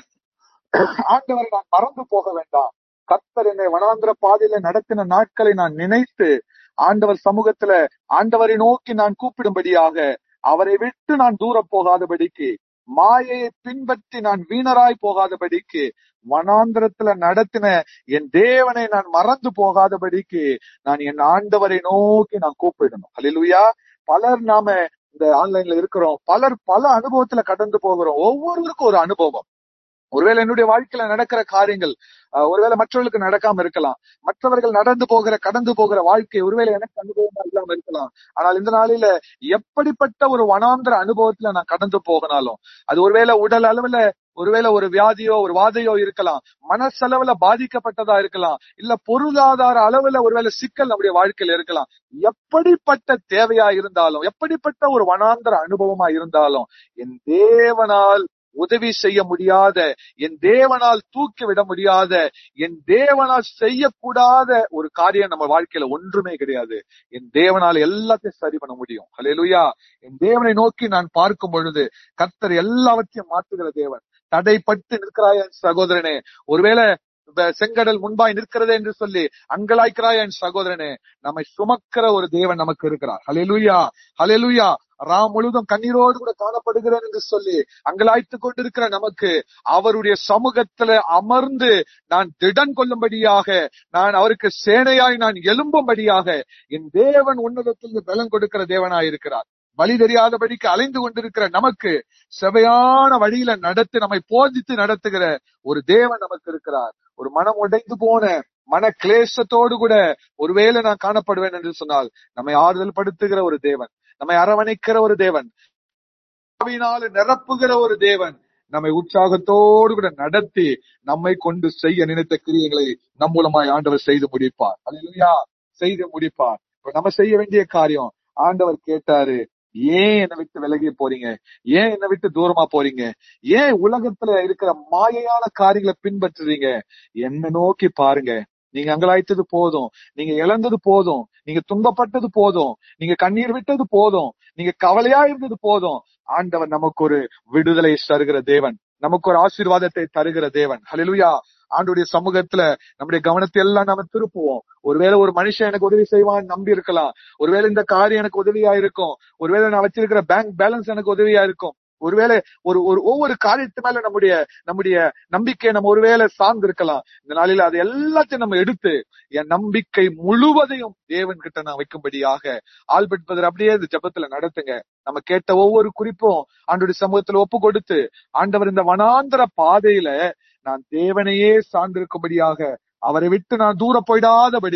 ஆண்டவரை நான் மறந்து போக வேண்டாம் கர்த்தர் என்னை வனாந்திர பாதையில நடத்தின நாட்களை நான் நினைத்து ஆண்டவர் சமூகத்துல ஆண்டவரை நோக்கி நான் கூப்பிடும்படியாக அவரை விட்டு நான் தூர போகாதபடிக்கு மாயையை பின்பற்றி நான் வீணராய் போகாதபடிக்கு வனாந்திரத்துல நடத்தின என் தேவனை நான் மறந்து போகாதபடிக்கு நான் என் ஆண்டவரை நோக்கி நான் கூப்பிடணும் அல்லேலூயா பலர் நாம இந்த ஆன்லைன்ல இருக்கிறோம் பலர் பல அனுபவத்துல கடந்து போகிறோம் ஒவ்வொருவருக்கும் ஒரு அனுபவம் ஒருவேளை என்னுடைய வாழ்க்கையில நடக்கிற காரியங்கள் அஹ், ஒருவேளை மற்றவர்களுக்கு நடக்காம இருக்கலாம் மற்றவர்கள் நடந்து போகிற கடந்து போகிற வாழ்க்கை ஒருவேளை எனக்கு அனுபவமா இல்லாம இருக்கலாம் ஆனால் இந்த நாளில எப்படிப்பட்ட ஒரு வனாந்திர அனுபவத்துல நான் கடந்து போகனாலும் அது ஒருவேளை உடல் அளவுல ஒருவேளை ஒரு வியாதியோ ஒரு வாதையோ இருக்கலாம் மனசளவுல பாதிக்கப்பட்டதா இருக்கலாம் இல்ல பொருளாதார அளவுல ஒருவேளை சிக்கல் நம்முடைய வாழ்க்கையில இருக்கலாம் எப்படிப்பட்ட தேவையா இருந்தாலும் எப்படிப்பட்ட ஒரு வனாந்தர அனுபவமா இருந்தாலும் என் தேவனால் உதவி செய்ய முடியாத என் தேவனால் தூக்கி விட முடியாத என் தேவனால் செய்யக்கூடாத ஒரு காரியம் நம்ம வாழ்க்கையில ஒன்றுமே கிடையாது என் தேவனால் எல்லாத்தையும் சரி பண்ண முடியும் ஹalleluya என் தேவனை நோக்கி நான் பார்க்கும் பொழுது கர்த்தர் எல்லாவற்றையும் மாற்றுகிற தேவன் தடைப்பட்டு நிற்கிறாய் என் சகோதரனே ஒருவேளை இந்த செங்கடல் முன்பாய் நிற்கிறதே என்று சொல்லி அங்கலாய்க்கிறாய் என் சகோதரனே நம்மை சுமக்கிற ஒரு தேவன் நமக்கு இருக்கிறார் ஹalleluya ஹalleluya ராம் முழுதும் கண்ணீரோடு கூட காணப்படுகிறேன் என்று சொல்லி அங்கலாய்த்து கொண்டிருக்கிற நமக்கு அவருடைய சமூகத்துல அமர்ந்து நான் திடன் கொள்ளும்படியாக நான் அவருக்கு சேனையாய் நான் எழும்பும்படியாக என் தேவன் உன்னதத்தில் பலன் கொடுக்கிற தேவனாய் இருக்கிறார் வழி தெரியாதபடிக்கு அலைந்து கொண்டிருக்கிற நமக்கு செவையான வழியில நடத்தி நம்மை போதித்து நடத்துகிற ஒரு தேவன் நமக்கு இருக்கிறார் ஒரு மனம் உடைந்து போன மன கிளேசத்தோடு கூட ஒருவேளை நான் காணப்படுவேன் என்று சொன்னால் நம்மை ஆறுதல் படுத்துகிற ஒரு தேவன் நம்மை அரவணைக்கிற ஒரு தேவன் ஆவியினால நிரப்புகிற ஒரு தேவன் நம்மை உற்சாகத்தோடு கூட நடத்தி நம்மை கொண்டு செய்ய நினைத்த கிரியைகளை நம் மூலமாய் ஆண்டவர் செய்து முடிப்பார் அல்லேலூயா செய்து முடிப்பார் இப்ப நம்ம செய்ய வேண்டிய காரியம் ஆண்டவர் கேட்டாரு ஏன் என்னை விட்டு விலகி போறீங்க ஏன் என்னை விட்டு தூரமா போறீங்க ஏன் உலகத்துல இருக்கிற மாயையான காரியங்களை பின்பற்றுறீங்க என்ன நோக்கி பாருங்க நீங்க அங்கலாய்த்தது போதும் நீங்க இழந்தது போதும் நீங்க துன்பப்பட்டது போதும் நீங்க கண்ணீர் விட்டது போதும் நீங்க கவலையா இருந்தது போதும் ஆண்டவர் நமக்கு ஒரு விடுதலை தருகிற தேவன் நமக்கு ஒரு ஆசீர்வாதத்தை தருகிற தேவன் ஹalleluya ஆண்டுடைய சமூகத்துல நம்முடைய கவனத்தை எல்லாம் நாம திருப்புவோம் ஒருவேளை ஒரு மனுஷன் எனக்கு உதவி செய்வான்னு நம்பி இருக்கலாம் ஒருவேளை இந்த காரியம் எனக்கு உதவியா இருக்கும் ஒருவேளை நான் வச்சிருக்கிற பேங்க் பேலன்ஸ் எனக்கு உதவியா இருக்கும் ஒருவேளை ஒரு ஒரு ஒவ்வொரு காரியத்து மேல நம்முடைய நம்முடைய நம்பிக்கை நம்ம ஒருவேளை சார்ந்து இருக்கலாம் இந்த நாளில அது எல்லாத்தையும் நம்ம எடுத்து என் நம்பிக்கை முழுவதையும் தேவன் கிட்ட நான் வைக்கும்படியாக ஆல்பர்ட் பதர் அப்படியே இந்த ஜெபத்துல நடத்துங்க நம்ம கேட்ட ஒவ்வொரு குறிப்பும் ஆண்டோடைய சமூகத்துல ஒப்பு கொடுத்து ஆண்டவர் இந்த வனாந்தர பாதையில நான் தேவனையே சார்ந்திருக்கும்படியாக அவரை விட்டு நான் தூர போயிடாதபடி